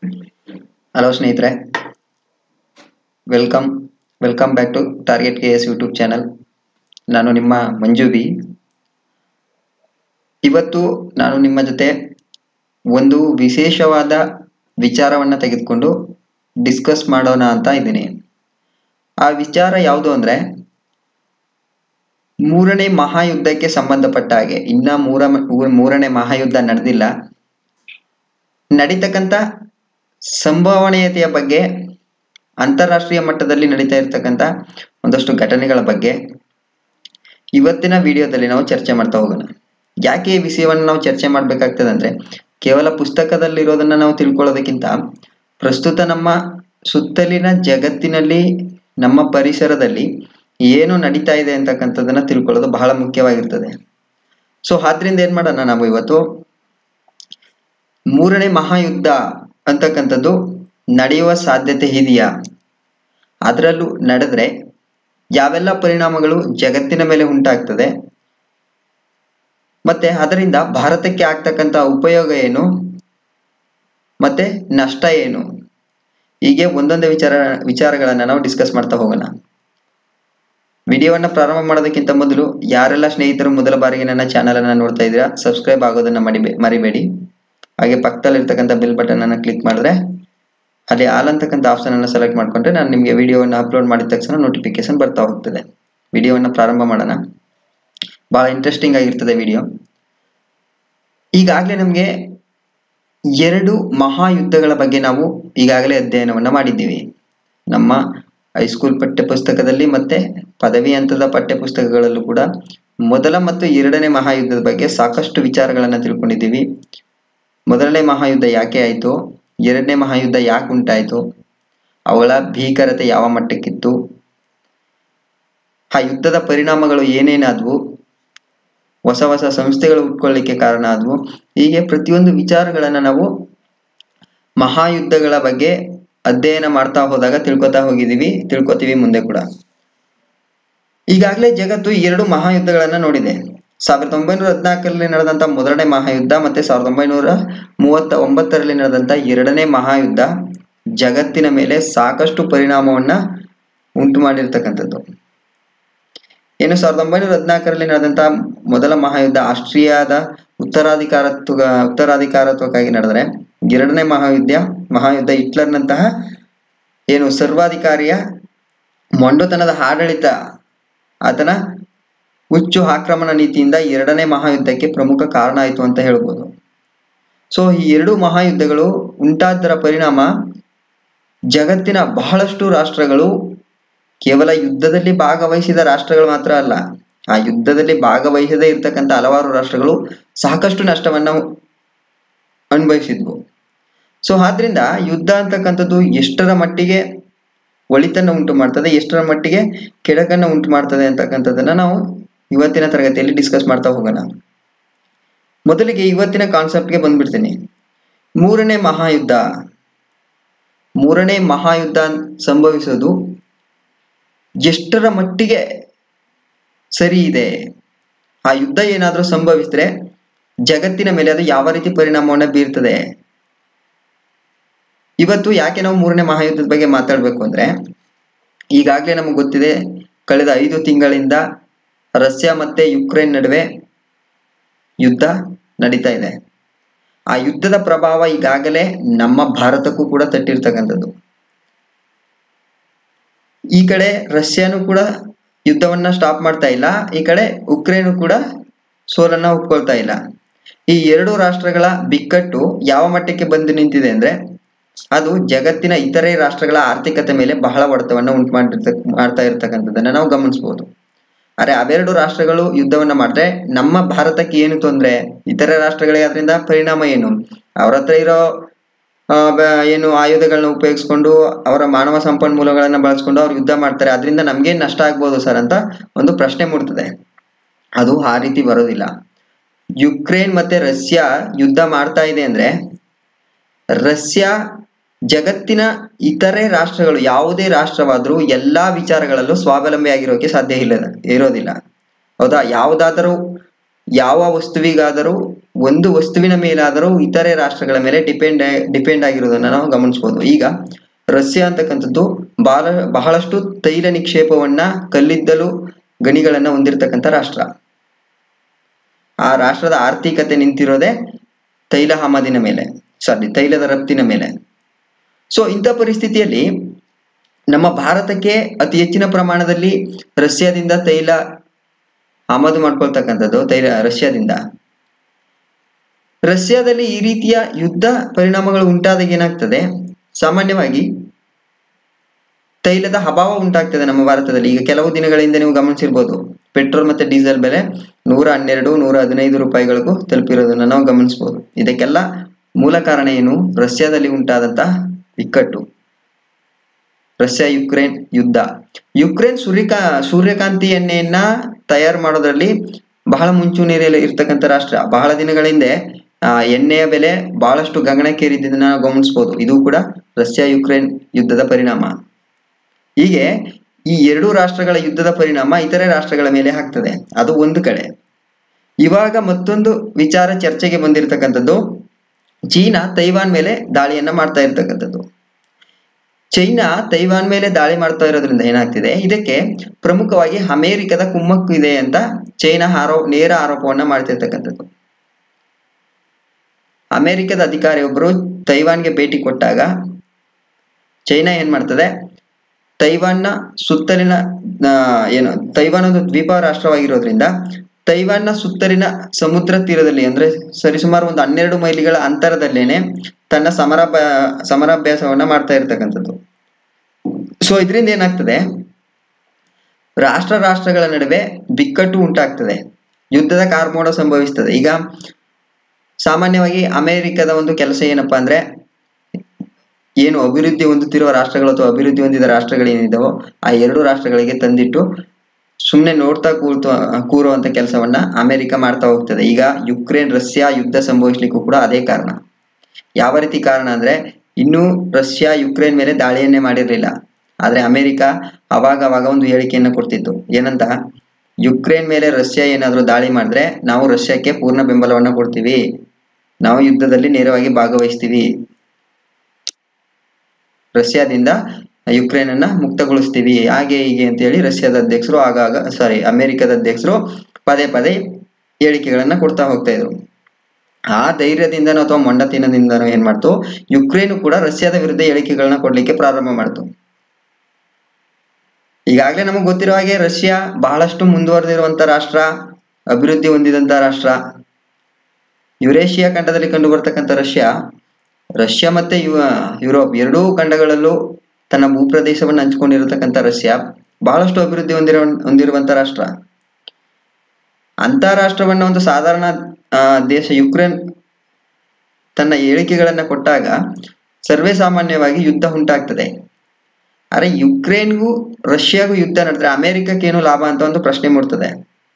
hello ಸ್ನೇಹಿತರೆ welcome welcome back to target K S YouTube channel ನಾನು ನಿಮ್ಮ ಮಂಜು B ಇವತ್ತು ನಾನು ನಿಮ್ಮ ಜೊತೆ ಒಂದು ವಿಶೇಷವಾದ ವಿಚಾರವನ್ನು ತೆಗೆದುಕೊಂಡು ಡಿಸ್ಕಸ್ ಮಾಡೋಣ ಅಂತ ಇದ್ದೀನಿ ಆ ವಿಚಾರ ಯಾವುದು ಅಂದರೆ ಮೂರನೇ ಮಹಾಯುದ್ಧಕ್ಕೆ ಸಂಬಂಧಪಟ್ಟ ಹಾಗೆ ಇನ್ನ ಮೂರ ಮೂರನೇ ಮಹಾಯುದ್ಧ ನಡೆದಿಲ್ಲ ನಡೀತಕ್ಕಂಥ ಸಂಭವನೀಯತೆಯ ಬಗ್ಗೆ ಅಂತಾರಾಷ್ಟ್ರೀಯ ಮಟ್ಟದಲ್ಲಿ ನಡೀತಾ ಇರ್ತಕ್ಕಂಥ ಒಂದಷ್ಟು ಘಟನೆಗಳ ಬಗ್ಗೆ ಇವತ್ತಿನ ವಿಡಿಯೋದಲ್ಲಿ ನಾವು ಚರ್ಚೆ ಮಾಡ್ತಾ ಹೋಗೋಣ ಯಾಕೆ ಈ ವಿಷಯವನ್ನು ನಾವು ಚರ್ಚೆ ಮಾಡಬೇಕಾಗ್ತದೆ ಅಂದರೆ ಕೇವಲ ಪುಸ್ತಕದಲ್ಲಿರೋದನ್ನು ನಾವು ತಿಳ್ಕೊಳ್ಳೋದಕ್ಕಿಂತ ಪ್ರಸ್ತುತ ನಮ್ಮ ಸುತ್ತಲಿನ ಜಗತ್ತಿನಲ್ಲಿ ನಮ್ಮ ಪರಿಸರದಲ್ಲಿ ಏನು ನಡೀತಾ ಇದೆ ಅಂತಕ್ಕಂಥದ್ದನ್ನು ತಿಳ್ಕೊಳ್ಳೋದು ಬಹಳ ಮುಖ್ಯವಾಗಿರ್ತದೆ ಸೊ ಆದ್ರಿಂದ ಏನು ಮಾಡೋಣ ನಾವು ಇವತ್ತು ಮೂರನೇ ಮಹಾಯುದ್ಧ ಅಂತಕ್ಕಂಥದ್ದು ನಡೆಯುವ ಸಾಧ್ಯತೆ ಇದೆಯಾ ಅದರಲ್ಲೂ ನಡೆದ್ರೆ ಯಾವೆಲ್ಲ ಪರಿಣಾಮಗಳು ಜಗತ್ತಿನ ಮೇಲೆ ಉಂಟಾಗ್ತದೆ ಮತ್ತೆ ಅದರಿಂದ ಭಾರತಕ್ಕೆ ಆಗ್ತಕ್ಕಂಥ ಉಪಯೋಗ ಏನು ಮತ್ತೆ ನಷ್ಟ ಏನು ಹೀಗೆ ಒಂದೊಂದೇ ವಿಚಾರ ವಿಚಾರಗಳನ್ನು ನಾವು ಡಿಸ್ಕಸ್ ಮಾಡ್ತಾ ಹೋಗೋಣ ವಿಡಿಯೋವನ್ನು ಪ್ರಾರಂಭ ಮಾಡೋದಕ್ಕಿಂತ ಮೊದಲು ಯಾರೆಲ್ಲ ಸ್ನೇಹಿತರು ಮೊದಲ ಬಾರಿಗೆ ನನ್ನ ಚಾನಲ್ ಅನ್ನು ನೋಡ್ತಾ ಇದ್ದೀರಾ ಸಬ್ಸ್ಕ್ರೈಬ್ ಆಗೋದನ್ನ ಮಡಿಬೇ ಮರಿಬೇಡಿ ಹಾಗೆ ಪಕ್ಕದಲ್ಲಿರ್ತಕ್ಕಂಥ ಬೆಲ್ ಬಟನ್ ಅನ್ನು ಕ್ಲಿಕ್ ಮಾಡಿದ್ರೆ ಅಲ್ಲಿ ಆಲ್ ಅಂತಕ್ಕಂಥ ಆಪ್ಷನ್ ಅನ್ನು ಸೆಲೆಕ್ಟ್ ಮಾಡ್ಕೊಂಡ್ರೆ ನಾನು ನಿಮಗೆ ವಿಡಿಯೋವನ್ನು ಅಪ್ಲೋಡ್ ಮಾಡಿದ ತಕ್ಷಣ ನೋಟಿಫಿಕೇಶನ್ ಬರ್ತಾ ಹೋಗ್ತದೆ ವಿಡಿಯೋವನ್ನು ಪ್ರಾರಂಭ ಮಾಡೋಣ ಬಹಳ ಇಂಟ್ರೆಸ್ಟಿಂಗ್ ಆಗಿರ್ತದೆ ವಿಡಿಯೋ ಈಗಾಗಲೇ ನಮಗೆ ಎರಡು ಮಹಾಯುದ್ಧಗಳ ಬಗ್ಗೆ ನಾವು ಈಗಾಗಲೇ ಅಧ್ಯಯನವನ್ನು ಮಾಡಿದ್ದೀವಿ ನಮ್ಮ ಹೈಸ್ಕೂಲ್ ಪಠ್ಯಪುಸ್ತಕದಲ್ಲಿ ಮತ್ತೆ ಪದವಿ ಹಂತದ ಪಠ್ಯಪುಸ್ತಕಗಳಲ್ಲೂ ಕೂಡ ಮೊದಲ ಮತ್ತು ಎರಡನೇ ಮಹಾಯುದ್ಧದ ಬಗ್ಗೆ ಸಾಕಷ್ಟು ವಿಚಾರಗಳನ್ನು ತಿಳ್ಕೊಂಡಿದ್ದೀವಿ ಮೊದಲನೇ ಮಹಾಯುದ್ಧ ಯಾಕೆ ಆಯಿತು ಎರಡನೇ ಮಹಾಯುದ್ಧ ಯಾಕೆ ಉಂಟಾಯಿತು ಅವುಗಳ ಭೀಕರತೆ ಯಾವ ಮಟ್ಟಕ್ಕಿತ್ತು ಆ ಯುದ್ಧದ ಪರಿಣಾಮಗಳು ಏನೇನಾದವು ಹೊಸ ಹೊಸ ಸಂಸ್ಥೆಗಳು ಹುಟ್ಕೊಳ್ಳಿಕ್ಕೆ ಕಾರಣ ಆದವು ಹೀಗೆ ಪ್ರತಿಯೊಂದು ವಿಚಾರಗಳನ್ನು ನಾವು ಮಹಾಯುದ್ಧಗಳ ಬಗ್ಗೆ ಅಧ್ಯಯನ ಮಾಡ್ತಾ ಹೋದಾಗ ತಿಳ್ಕೊತಾ ಹೋಗಿದ್ದೀವಿ ತಿಳ್ಕೊತೀವಿ ಮುಂದೆ ಕೂಡ ಈಗಾಗಲೇ ಜಗತ್ತು ಎರಡು ಮಹಾಯುದ್ಧಗಳನ್ನು ನೋಡಿದೆ ಸಾವಿರದ ಒಂಬೈನೂರ ಹದಿನಾಲ್ಕರಲ್ಲಿ ನಡೆದಂಥ ಮೊದಲನೇ ಮಹಾಯುದ್ಧ ಮತ್ತೆ ಸಾವಿರದ ಒಂಬೈನೂರ ಮೂವತ್ತ ಒಂಬತ್ತರಲ್ಲಿ ನಡೆದಂಥ ಎರಡನೇ ಮಹಾಯುದ್ಧ ಜಗತ್ತಿನ ಮೇಲೆ ಸಾಕಷ್ಟು ಪರಿಣಾಮವನ್ನ ಉಂಟು ಮಾಡಿರ್ತಕ್ಕಂಥದ್ದು ಏನು ಸಾವಿರದ ಒಂಬೈನೂರ ಹದಿನಾಲ್ಕರಲ್ಲಿ ನಡೆದಂಥ ಮೊದಲ ಮಹಾಯುದ್ಧ ಆಸ್ಟ್ರಿಯಾದ ಉತ್ತರಾಧಿಕಾರತ್ವ ಉತ್ತರಾಧಿಕಾರತ್ವಕ್ಕಾಗಿ ನಡೆದರೆ ಎರಡನೇ ಮಹಾಯುದ್ಧ ಮಹಾಯುದ್ಧ ಹಿಟ್ಲರ್ನಂತಹ ಏನು ಸರ್ವಾಧಿಕಾರಿಯ ಮೊಂಡುತನದ ಆಡಳಿತ ಆತನ ಹುಚ್ಚು ಆಕ್ರಮಣ ನೀತಿಯಿಂದ ಎರಡನೇ ಮಹಾಯುದ್ಧಕ್ಕೆ ಪ್ರಮುಖ ಕಾರಣ ಆಯಿತು ಅಂತ ಹೇಳ್ಬೋದು ಸೊ ಈ ಎರಡು ಮಹಾಯುದ್ಧಗಳು ಉಂಟಾದರ ಪರಿಣಾಮ ಜಗತ್ತಿನ ಬಹಳಷ್ಟು ರಾಷ್ಟ್ರಗಳು ಕೇವಲ ಯುದ್ಧದಲ್ಲಿ ಭಾಗವಹಿಸಿದ ರಾಷ್ಟ್ರಗಳು ಮಾತ್ರ ಅಲ್ಲ ಆ ಯುದ್ಧದಲ್ಲಿ ಭಾಗವಹಿಸದೇ ಇರ್ತಕ್ಕಂಥ ಹಲವಾರು ರಾಷ್ಟ್ರಗಳು ಸಾಕಷ್ಟು ನಷ್ಟವನ್ನು ಅನುಭವಿಸಿದ್ವು ಸೊ ಆದ್ರಿಂದ ಯುದ್ಧ ಅಂತಕ್ಕಂಥದ್ದು ಎಷ್ಟರ ಮಟ್ಟಿಗೆ ಒಳಿತನ್ನು ಉಂಟು ಮಾಡ್ತದೆ ಎಷ್ಟರ ಮಟ್ಟಿಗೆ ಕೆಡಕನ್ನು ಉಂಟು ಮಾಡ್ತದೆ ಅಂತಕ್ಕಂಥದ್ದನ್ನ ನಾವು ಇವತ್ತಿನ ತರಗತಿಯಲ್ಲಿ ಡಿಸ್ಕಸ್ ಮಾಡ್ತಾ ಹೋಗೋಣ ಮೊದಲಿಗೆ ಇವತ್ತಿನ ಕಾನ್ಸೆಪ್ಟ್ಗೆ ಬಂದ್ಬಿಡ್ತೀನಿ ಮೂರನೇ ಮಹಾಯುದ್ಧ ಮೂರನೇ ಮಹಾಯುದ್ಧ ಸಂಭವಿಸೋದು ಎಷ್ಟರ ಮಟ್ಟಿಗೆ ಸರಿ ಇದೆ ಆ ಯುದ್ಧ ಏನಾದರೂ ಸಂಭವಿಸಿದ್ರೆ ಜಗತ್ತಿನ ಮೇಲೆ ಅದು ಯಾವ ರೀತಿ ಪರಿಣಾಮವನ್ನು ಬೀರ್ತದೆ ಇವತ್ತು ಯಾಕೆ ನಾವು ಮೂರನೇ ಮಹಾಯುದ್ಧದ ಬಗ್ಗೆ ಮಾತಾಡಬೇಕು ಅಂದ್ರೆ ಈಗಾಗಲೇ ನಮಗೆ ಗೊತ್ತಿದೆ ಕಳೆದ ಐದು ತಿಂಗಳಿಂದ ರಷ್ಯಾ ಮತ್ತೆ ಯುಕ್ರೇನ್ ನಡುವೆ ಯುದ್ಧ ನಡೀತಾ ಇದೆ ಆ ಯುದ್ಧದ ಪ್ರಭಾವ ಈಗಾಗಲೇ ನಮ್ಮ ಭಾರತಕ್ಕೂ ಕೂಡ ತಟ್ಟಿರ್ತಕ್ಕಂಥದ್ದು ಈ ಕಡೆ ರಷ್ಯಾನು ಕೂಡ ಯುದ್ಧವನ್ನ ಸ್ಟಾಪ್ ಮಾಡ್ತಾ ಇಲ್ಲ ಈ ಕಡೆ ಉಕ್ರೇನು ಕೂಡ ಸೋಲನ್ನ ಒಪ್ಕೊಳ್ತಾ ಇಲ್ಲ ಈ ಎರಡು ರಾಷ್ಟ್ರಗಳ ಬಿಕ್ಕಟ್ಟು ಯಾವ ಮಟ್ಟಕ್ಕೆ ಬಂದು ನಿಂತಿದೆ ಅಂದ್ರೆ ಅದು ಜಗತ್ತಿನ ಇತರೆ ರಾಷ್ಟ್ರಗಳ ಆರ್ಥಿಕತೆ ಮೇಲೆ ಬಹಳ ಹೊಡೆತವನ್ನು ಉಂಟು ಮಾಡಿರ್ತ ಮಾಡ್ತಾ ಇರ್ತಕ್ಕಂಥದ್ದನ್ನ ನಾವು ಗಮನಿಸಬಹುದು ಆದ್ರೆ ಅವೆರಡು ರಾಷ್ಟ್ರಗಳು ಯುದ್ಧವನ್ನ ಮಾಡಿದ್ರೆ ನಮ್ಮ ಭಾರತಕ್ಕೆ ಏನು ತೊಂದರೆ ಇತರೆ ರಾಷ್ಟ್ರಗಳಿಗೆ ಅದರಿಂದ ಪರಿಣಾಮ ಏನು ಅವ್ರ ಹತ್ರ ಇರೋ ಏನು ಆಯುಧಗಳನ್ನ ಉಪಯೋಗಿಸ್ಕೊಂಡು ಅವರ ಮಾನವ ಸಂಪನ್ಮೂಲಗಳನ್ನ ಬಳಸ್ಕೊಂಡು ಅವ್ರು ಯುದ್ಧ ಮಾಡ್ತಾರೆ ಅದರಿಂದ ನಮ್ಗೇನ್ ನಷ್ಟ ಆಗ್ಬೋದು ಸರ್ ಅಂತ ಒಂದು ಪ್ರಶ್ನೆ ಮೂಡ್ತದೆ ಅದು ಆ ರೀತಿ ಬರೋದಿಲ್ಲ ಯುಕ್ರೇನ್ ಮತ್ತೆ ರಷ್ಯಾ ಯುದ್ಧ ಮಾಡ್ತಾ ಇದೆ ಅಂದ್ರೆ ರಷ್ಯಾ ಜಗತ್ತಿನ ಇತರೆ ರಾಷ್ಟ್ರಗಳು ಯಾವುದೇ ರಾಷ್ಟ್ರವಾದರೂ ಎಲ್ಲಾ ವಿಚಾರಗಳಲ್ಲೂ ಸ್ವಾವಲಂಬಿ ಆಗಿರೋಕೆ ಸಾಧ್ಯ ಇಲ್ಲ ಇರೋದಿಲ್ಲ ಹೌದಾ ಯಾವುದಾದರೂ ಯಾವ ವಸ್ತುವಿಗಾದರೂ ಒಂದು ವಸ್ತುವಿನ ಮೇಲಾದರೂ ಇತರೆ ರಾಷ್ಟ್ರಗಳ ಮೇಲೆ ಡಿಪೆಂಡ್ ಡಿಪೆಂಡ್ ಆಗಿರೋದನ್ನ ನಾವು ಗಮನಿಸಬಹುದು ಈಗ ರಷ್ಯಾ ಅಂತಕ್ಕಂಥದ್ದು ಬಹಳ ಬಹಳಷ್ಟು ತೈಲ ನಿಕ್ಷೇಪವನ್ನ ಕಲ್ಲಿದ್ದಲು ಗಣಿಗಳನ್ನ ಹೊಂದಿರತಕ್ಕಂಥ ರಾಷ್ಟ್ರ ಆ ರಾಷ್ಟ್ರದ ಆರ್ಥಿಕತೆ ನಿಂತಿರೋದೇ ತೈಲ ಆಮದಿನ ಮೇಲೆ ಸಾರಿ ತೈಲದ ರಫ್ತಿನ ಮೇಲೆ ಸೊ ಇಂಥ ಪರಿಸ್ಥಿತಿಯಲ್ಲಿ ನಮ್ಮ ಭಾರತಕ್ಕೆ ಅತಿ ಹೆಚ್ಚಿನ ಪ್ರಮಾಣದಲ್ಲಿ ರಷ್ಯಾದಿಂದ ತೈಲ ಆಮದು ಮಾಡ್ಕೊಳ್ತಕ್ಕಂಥದ್ದು ತೈಲ ರಷ್ಯಾದಿಂದ ರಷ್ಯಾದಲ್ಲಿ ಈ ರೀತಿಯ ಯುದ್ಧ ಪರಿಣಾಮಗಳು ಉಂಟಾದಾಗ ಏನಾಗ್ತದೆ ಸಾಮಾನ್ಯವಾಗಿ ತೈಲದ ಅಭಾವ ಉಂಟಾಗ್ತದೆ ನಮ್ಮ ಭಾರತದಲ್ಲಿ ಈಗ ಕೆಲವು ದಿನಗಳಿಂದ ನೀವು ಗಮನಿಸಿರ್ಬೋದು ಪೆಟ್ರೋಲ್ ಮತ್ತೆ ಡೀಸೆಲ್ ಬೆಲೆ ನೂರ ಹನ್ನೆರಡು ನೂರ ಹದಿನೈದು ರೂಪಾಯಿಗಳಿಗೂ ತಲುಪಿರೋದನ್ನ ನಾವು ಗಮನಿಸಬಹುದು ಇದಕ್ಕೆಲ್ಲ ಮೂಲ ಕಾರಣ ಏನು ರಷ್ಯಾದಲ್ಲಿ ಉಂಟಾದಂತಹ ಬಿಕ್ಕಟ್ಟು ರಷ್ಯಾ ಯುಕ್ರೇನ್ ಯುದ್ಧ ಯುಕ್ರೇನ್ ಸೂರ್ಯಕಾ ಸೂರ್ಯಕಾಂತಿ ಎಣ್ಣೆಯನ್ನ ತಯಾರು ಮಾಡೋದ್ರಲ್ಲಿ ಬಹಳ ಮುಂಚೂಣಿಯಲ್ಲಿ ಇರ್ತಕ್ಕಂಥ ರಾಷ್ಟ್ರ ಬಹಳ ದಿನಗಳ ಹಿಂದೆ ಆ, ಎಣ್ಣೆಯ ಬೆಲೆ ಬಹಳಷ್ಟು ಗಗನಕ್ಕೇರಿದ್ದನ್ನ ನಾವು ಗಮನಿಸಬಹುದು ಇದು ಕೂಡ ರಷ್ಯಾ ಯುಕ್ರೇನ್ ಯುದ್ಧದ ಪರಿಣಾಮ ಹೀಗೆ ಈ ಎರಡು ರಾಷ್ಟ್ರಗಳ ಯುದ್ಧದ ಪರಿಣಾಮ ಇತರೆ ರಾಷ್ಟ್ರಗಳ ಮೇಲೆ ಆಗ್ತದೆ ಅದು ಒಂದು ಕಡೆ ಇವಾಗ ಮತ್ತೊಂದು ವಿಚಾರ ಚರ್ಚೆಗೆ ಬಂದಿರತಕ್ಕಂಥದ್ದು ಚೀನಾ ತೈವಾನ್ ಮೇಲೆ ದಾಳಿಯನ್ನ ಮಾಡ್ತಾ ಇರ್ತಕ್ಕಂಥದ್ದು ಚೈನಾ ತೈವಾನ್ ಮೇಲೆ ದಾಳಿ ಮಾಡ್ತಾ ಇರೋದ್ರಿಂದ ಏನಾಗ್ತಿದೆ ಇದಕ್ಕೆ ಪ್ರಮುಖವಾಗಿ ಅಮೆರಿಕದ ಕುಮ್ಮಕ್ಕು ಇದೆ ಅಂತ ಚೈನಾ ಆರೋ ನೇರ ಆರೋಪವನ್ನ ಮಾಡ್ತಿರ್ತಕ್ಕಂಥದ್ದು ಅಮೆರಿಕದ ಅಧಿಕಾರಿಯೊಬ್ಬರು ತೈವಾನ್ಗೆ ಭೇಟಿ ಕೊಟ್ಟಾಗ ಚೈನಾ ಏನ್ ಮಾಡ್ತದೆ ತೈವಾನ್ನ ಸುತ್ತಲಿನ ಆ, ಏನು ತೈವಾನ್ ಒಂದು ದ್ವೀಪ ರಾಷ್ಟ್ರವಾಗಿರೋದ್ರಿಂದ ತೈವಾನ್ನ ಸುತ್ತಲಿನ ಸಮುದ್ರ ತೀರದಲ್ಲಿ ಅಂದ್ರೆ ಸರಿಸುಮಾರು ಒಂದು ಹನ್ನೆರಡು ಮೈಲಿಗಳ ಅಂತರದಲ್ಲೇನೆ ತನ್ನ ಸಮರಾಭ ಸಮರಾಭ್ಯಾಸವನ್ನ ಮಾಡ್ತಾ ಇರ್ತಕ್ಕಂಥದ್ದು ಸೊ ಇದರಿಂದ ಏನಾಗ್ತದೆ ರಾಷ್ಟ್ರ ರಾಷ್ಟ್ರಗಳ ನಡುವೆ ಬಿಕ್ಕಟ್ಟು ಉಂಟಾಗ್ತದೆ ಯುದ್ಧದ ಕಾರ್ಮೋಡ ಸಂಭವಿಸ್ತದೆ ಈಗ ಸಾಮಾನ್ಯವಾಗಿ ಅಮೆರಿಕದ ಒಂದು ಕೆಲಸ ಏನಪ್ಪಾ ಅಂದ್ರೆ ಏನು ಅಭಿವೃದ್ಧಿ ಹೊಂದುತ್ತಿರುವ ರಾಷ್ಟ್ರಗಳು ಅಥವಾ ಅಭಿವೃದ್ಧಿ ಹೊಂದಿದ ರಾಷ್ಟ್ರಗಳು ಏನಿದಾವೋ ಆ ಎರಡು ರಾಷ್ಟ್ರಗಳಿಗೆ ತಂದಿಟ್ಟು ಸುಮ್ಮನೆ ನೋಡ್ತಾ ಕೂರ್ತು ಕೂರುವಂತ ಕೆಲಸವನ್ನ ಅಮೆರಿಕ ಮಾಡ್ತಾ ಹೋಗ್ತದೆ ಈಗ ಯುಕ್ರೇನ್ ರಷ್ಯಾ ಯುದ್ಧ ಸಂಭವಿಸ್ಲಿಕ್ಕೂ ಕೂಡ ಅದೇ ಕಾರಣ ಯಾವ ರೀತಿ ಕಾರಣ ಅಂದ್ರೆ ಇನ್ನೂ ರಷ್ಯಾ ಯುಕ್ರೇನ್ ಮೇಲೆ ದಾಳಿಯನ್ನೇ ಮಾಡಿರಲಿಲ್ಲ ಆದ್ರೆ ಅಮೆರಿಕ ಅವಾಗ ಅವಾಗ ಒಂದು ಹೇಳಿಕೆಯನ್ನ ಕೊಡ್ತಿತ್ತು ಏನಂತ ಯುಕ್ರೇನ್ ಮೇಲೆ ರಷ್ಯಾ ಏನಾದ್ರೂ ದಾಳಿ ಮಾಡಿದ್ರೆ ನಾವು ರಷ್ಯಾಕ್ಕೆ ಪೂರ್ಣ ಬೆಂಬಲವನ್ನ ಕೊಡ್ತೀವಿ ನಾವು ಯುದ್ಧದಲ್ಲಿ ನೇರವಾಗಿ ಭಾಗವಹಿಸ್ತೀವಿ ರಷ್ಯಾದಿಂದ ಯುಕ್ರೇನ್ ಅನ್ನ ಮುಕ್ತಗೊಳಿಸ್ತೀವಿ ಹಾಗೆ ಹೀಗೆ ಅಂತ ಹೇಳಿ ರಷ್ಯಾದ ಅಧ್ಯಕ್ಷರು ಆಗಾಗ ಸಾರಿ ಅಮೆರಿಕದ ಅಧ್ಯಕ್ಷರು ಪದೇ ಪದೇ ಹೇಳಿಕೆಗಳನ್ನ ಕೊಡ್ತಾ ಹೋಗ್ತಾ ಇದ್ರು ಆ ಧೈರ್ಯದಿಂದನೋ ಅಥವಾ ಮೊಂಡತನದಿಂದನೋ ಏನ್ ಮಾಡ್ತು ಯುಕ್ರೇನ್ ಕೂಡ ರಷ್ಯಾದ ವಿರುದ್ಧ ಹೇಳಿಕೆಗಳನ್ನ ಕೊಡ್ಲಿಕ್ಕೆ ಪ್ರಾರಂಭ ಮಾಡ್ತು ಈಗಾಗಲೇ ನಮಗೆ ಗೊತ್ತಿರೋ ಹಾಗೆ ರಷ್ಯಾ ಬಹಳಷ್ಟು ಮುಂದುವರೆದಿರುವಂತ ರಾಷ್ಟ್ರ ಅಭಿವೃದ್ಧಿ ಹೊಂದಿದಂತ ರಾಷ್ಟ್ರ ಯುರೇಷಿಯಾ ಖಂಡದಲ್ಲಿ ಕಂಡು ಬರ್ತಕ್ಕಂಥ ರಷ್ಯಾ ರಷ್ಯಾ ಮತ್ತೆ ಯು ಯುರೋಪ್ ಎರಡೂ ಖಂಡಗಳಲ್ಲೂ ತನ್ನ ಭೂಪ್ರದೇಶವನ್ನು ಹಂಚಿಕೊಂಡಿರತಕ್ಕಂಥ ರಷ್ಯಾ ಬಹಳಷ್ಟು ಅಭಿವೃದ್ಧಿ ಹೊಂದಿರೋ ಹೊಂದಿರುವಂತ ರಾಷ್ಟ್ರ ಅಂತ ರಾಷ್ಟ್ರವನ್ನ ಒಂದು ಸಾಧಾರಣ ಆ, ದೇಶ ಯುಕ್ರೇನ್ ತನ್ನ ಹೇಳಿಕೆಗಳನ್ನ ಕೊಟ್ಟಾಗ ಸರ್ವೇ ಸಾಮಾನ್ಯವಾಗಿ ಯುದ್ಧ ಉಂಟಾಗ್ತದೆ ಆದ್ರೆ ಯುಕ್ರೇನ್ಗೂ ರಷ್ಯಾಗೂ ಯುದ್ಧ ನಡೆದ್ರೆ ಅಮೆರಿಕಕ್ಕೆ ಏನು ಲಾಭ ಅಂತ ಒಂದು ಪ್ರಶ್ನೆ ಮೂಡ್ತದೆ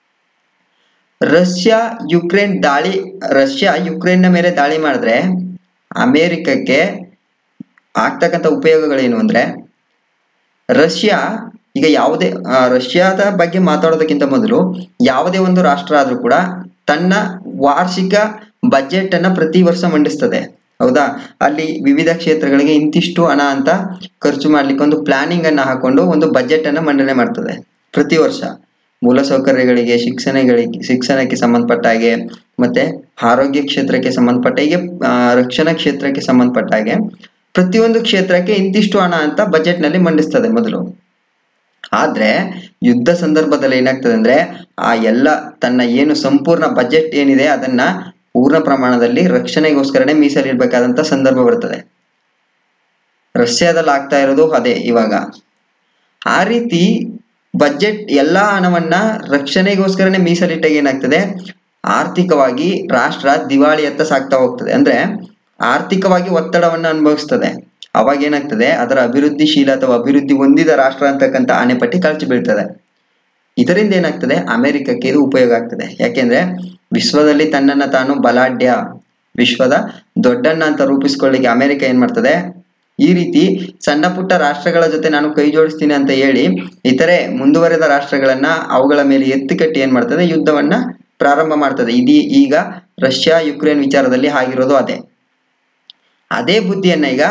ರಷ್ಯಾ ಯುಕ್ರೇನ್ ದಾಳಿ ರಷ್ಯಾ ಯುಕ್ರೇನ್ನ ಮೇಲೆ ದಾಳಿ ಮಾಡಿದ್ರೆ ಅಮೆರಿಕಕ್ಕೆ ಆಗ್ತಕ್ಕಂಥ ಉಪಯೋಗಗಳೇನು ಅಂದ್ರೆ ರಷ್ಯಾ ಈಗ ಯಾವುದೇ ಆ, ರಷ್ಯಾದ ಬಗ್ಗೆ ಮಾತಾಡೋದಕ್ಕಿಂತ ಮೊದಲು ಯಾವುದೇ ಒಂದು ರಾಷ್ಟ್ರ ಆದ್ರೂ ಕೂಡ ತನ್ನ ವಾರ್ಷಿಕ ಬಜೆಟ್ ಅನ್ನ ಪ್ರತಿ ವರ್ಷ ಮಂಡಿಸ್ತದೆ ಹೌದಾ ಅಲ್ಲಿ ವಿವಿಧ ಕ್ಷೇತ್ರಗಳಿಗೆ ಇಂತಿಷ್ಟು ಹಣ ಅಂತ ಖರ್ಚು ಮಾಡ್ಲಿಕ್ಕೆ ಒಂದು ಪ್ಲಾನಿಂಗ್ ಅನ್ನ ಹಾಕೊಂಡು ಒಂದು ಬಜೆಟ್ ಅನ್ನ ಮಂಡನೆ ಮಾಡ್ತದೆ ಪ್ರತಿ ವರ್ಷ ಮೂಲಸೌಕರ್ಯಗಳಿಗೆ ಶಿಕ್ಷಣಗಳಿಗೆ ಶಿಕ್ಷಣಕ್ಕೆ ಸಂಬಂಧಪಟ್ಟ ಹಾಗೆ ಮತ್ತೆ ಆರೋಗ್ಯ ಕ್ಷೇತ್ರಕ್ಕೆ ಸಂಬಂಧಪಟ್ಟ ಹೀಗೆ ಆ, ರಕ್ಷಣಾ ಕ್ಷೇತ್ರಕ್ಕೆ ಸಂಬಂಧಪಟ್ಟ ಹಾಗೆ ಪ್ರತಿಯೊಂದು ಕ್ಷೇತ್ರಕ್ಕೆ ಇಂತಿಷ್ಟು ಹಣ ಅಂತ ಬಜೆಟ್ ನಲ್ಲಿ ಮಂಡಿಸ್ತದೆ ಮೊದಲು ಆದ್ರೆ ಯುದ್ಧ ಸಂದರ್ಭದಲ್ಲಿ ಏನಾಗ್ತದೆ ಅಂದ್ರೆ ಆ ಎಲ್ಲ ತನ್ನ ಏನು ಸಂಪೂರ್ಣ ಬಜೆಟ್ ಏನಿದೆ ಅದನ್ನ ಪೂರ್ಣ ಪ್ರಮಾಣದಲ್ಲಿ ರಕ್ಷಣೆಗೋಸ್ಕರನೇ ಮೀಸಲಿಡ್ಬೇಕಾದಂತ ಸಂದರ್ಭ ಬರ್ತದೆ ರಷ್ಯಾದಲ್ಲಿ ಆಗ್ತಾ ಇರೋದು ಅದೇ ಇವಾಗ ಆ ರೀತಿ ಬಜೆಟ್ ಎಲ್ಲಾ ಹಣವನ್ನ ರಕ್ಷಣೆಗೋಸ್ಕರನೇ ಮೀಸಲಿಟ್ಟಾಗ ಏನಾಗ್ತದೆ ಆರ್ಥಿಕವಾಗಿ ರಾಷ್ಟ್ರ ದಿವಾಳಿಯತ್ತ ಸಾಗ್ತಾ ಹೋಗ್ತದೆ ಅಂದ್ರೆ ಆರ್ಥಿಕವಾಗಿ ಒತ್ತಡವನ್ನ ಅನುಭವಿಸ್ತದೆ ಅವಾಗ ಏನಾಗ್ತದೆ ಅದರ ಅಭಿವೃದ್ಧಿಶೀಲ ಅಥವಾ ಅಭಿವೃದ್ಧಿ ಹೊಂದಿದ ರಾಷ್ಟ್ರ ಅಂತಕ್ಕಂಥ ಆನೆಪಟ್ಟಿ ಕಳಚಿ ಬೀಳ್ತದೆ ಇದರಿಂದ ಏನಾಗ್ತದೆ ಅಮೆರಿಕಕ್ಕೆ ಇದು ಉಪಯೋಗ ಆಗ್ತದೆ ಯಾಕೆಂದ್ರೆ ವಿಶ್ವದಲ್ಲಿ ತನ್ನನ್ನ ತಾನು ಬಲಾಢ್ಯ ವಿಶ್ವದ ದೊಡ್ಡಣ್ಣ ಅಂತ ರೂಪಿಸ್ಕೊಳ್ಳಿಕ್ಕೆ ಅಮೆರಿಕ ಏನ್ ಮಾಡ್ತದೆ ಈ ರೀತಿ ಸಣ್ಣ ಪುಟ್ಟ ರಾಷ್ಟ್ರಗಳ ಜೊತೆ ನಾನು ಕೈ ಜೋಡಿಸ್ತೀನಿ ಅಂತ ಹೇಳಿ ಇತರೆ ಮುಂದುವರೆದ ರಾಷ್ಟ್ರಗಳನ್ನ ಅವುಗಳ ಮೇಲೆ ಎತ್ತಿ ಕಟ್ಟಿ ಏನ್ ಮಾಡ್ತದೆ ಯುದ್ಧವನ್ನ ಪ್ರಾರಂಭ ಮಾಡ್ತದೆ ಇದೀ ಈಗ ರಷ್ಯಾ ಯುಕ್ರೇನ್ ವಿಚಾರದಲ್ಲಿ ಆಗಿರೋದು ಅದೇ ಅದೇ ಬುದ್ಧಿಯನ್ನ ಈಗ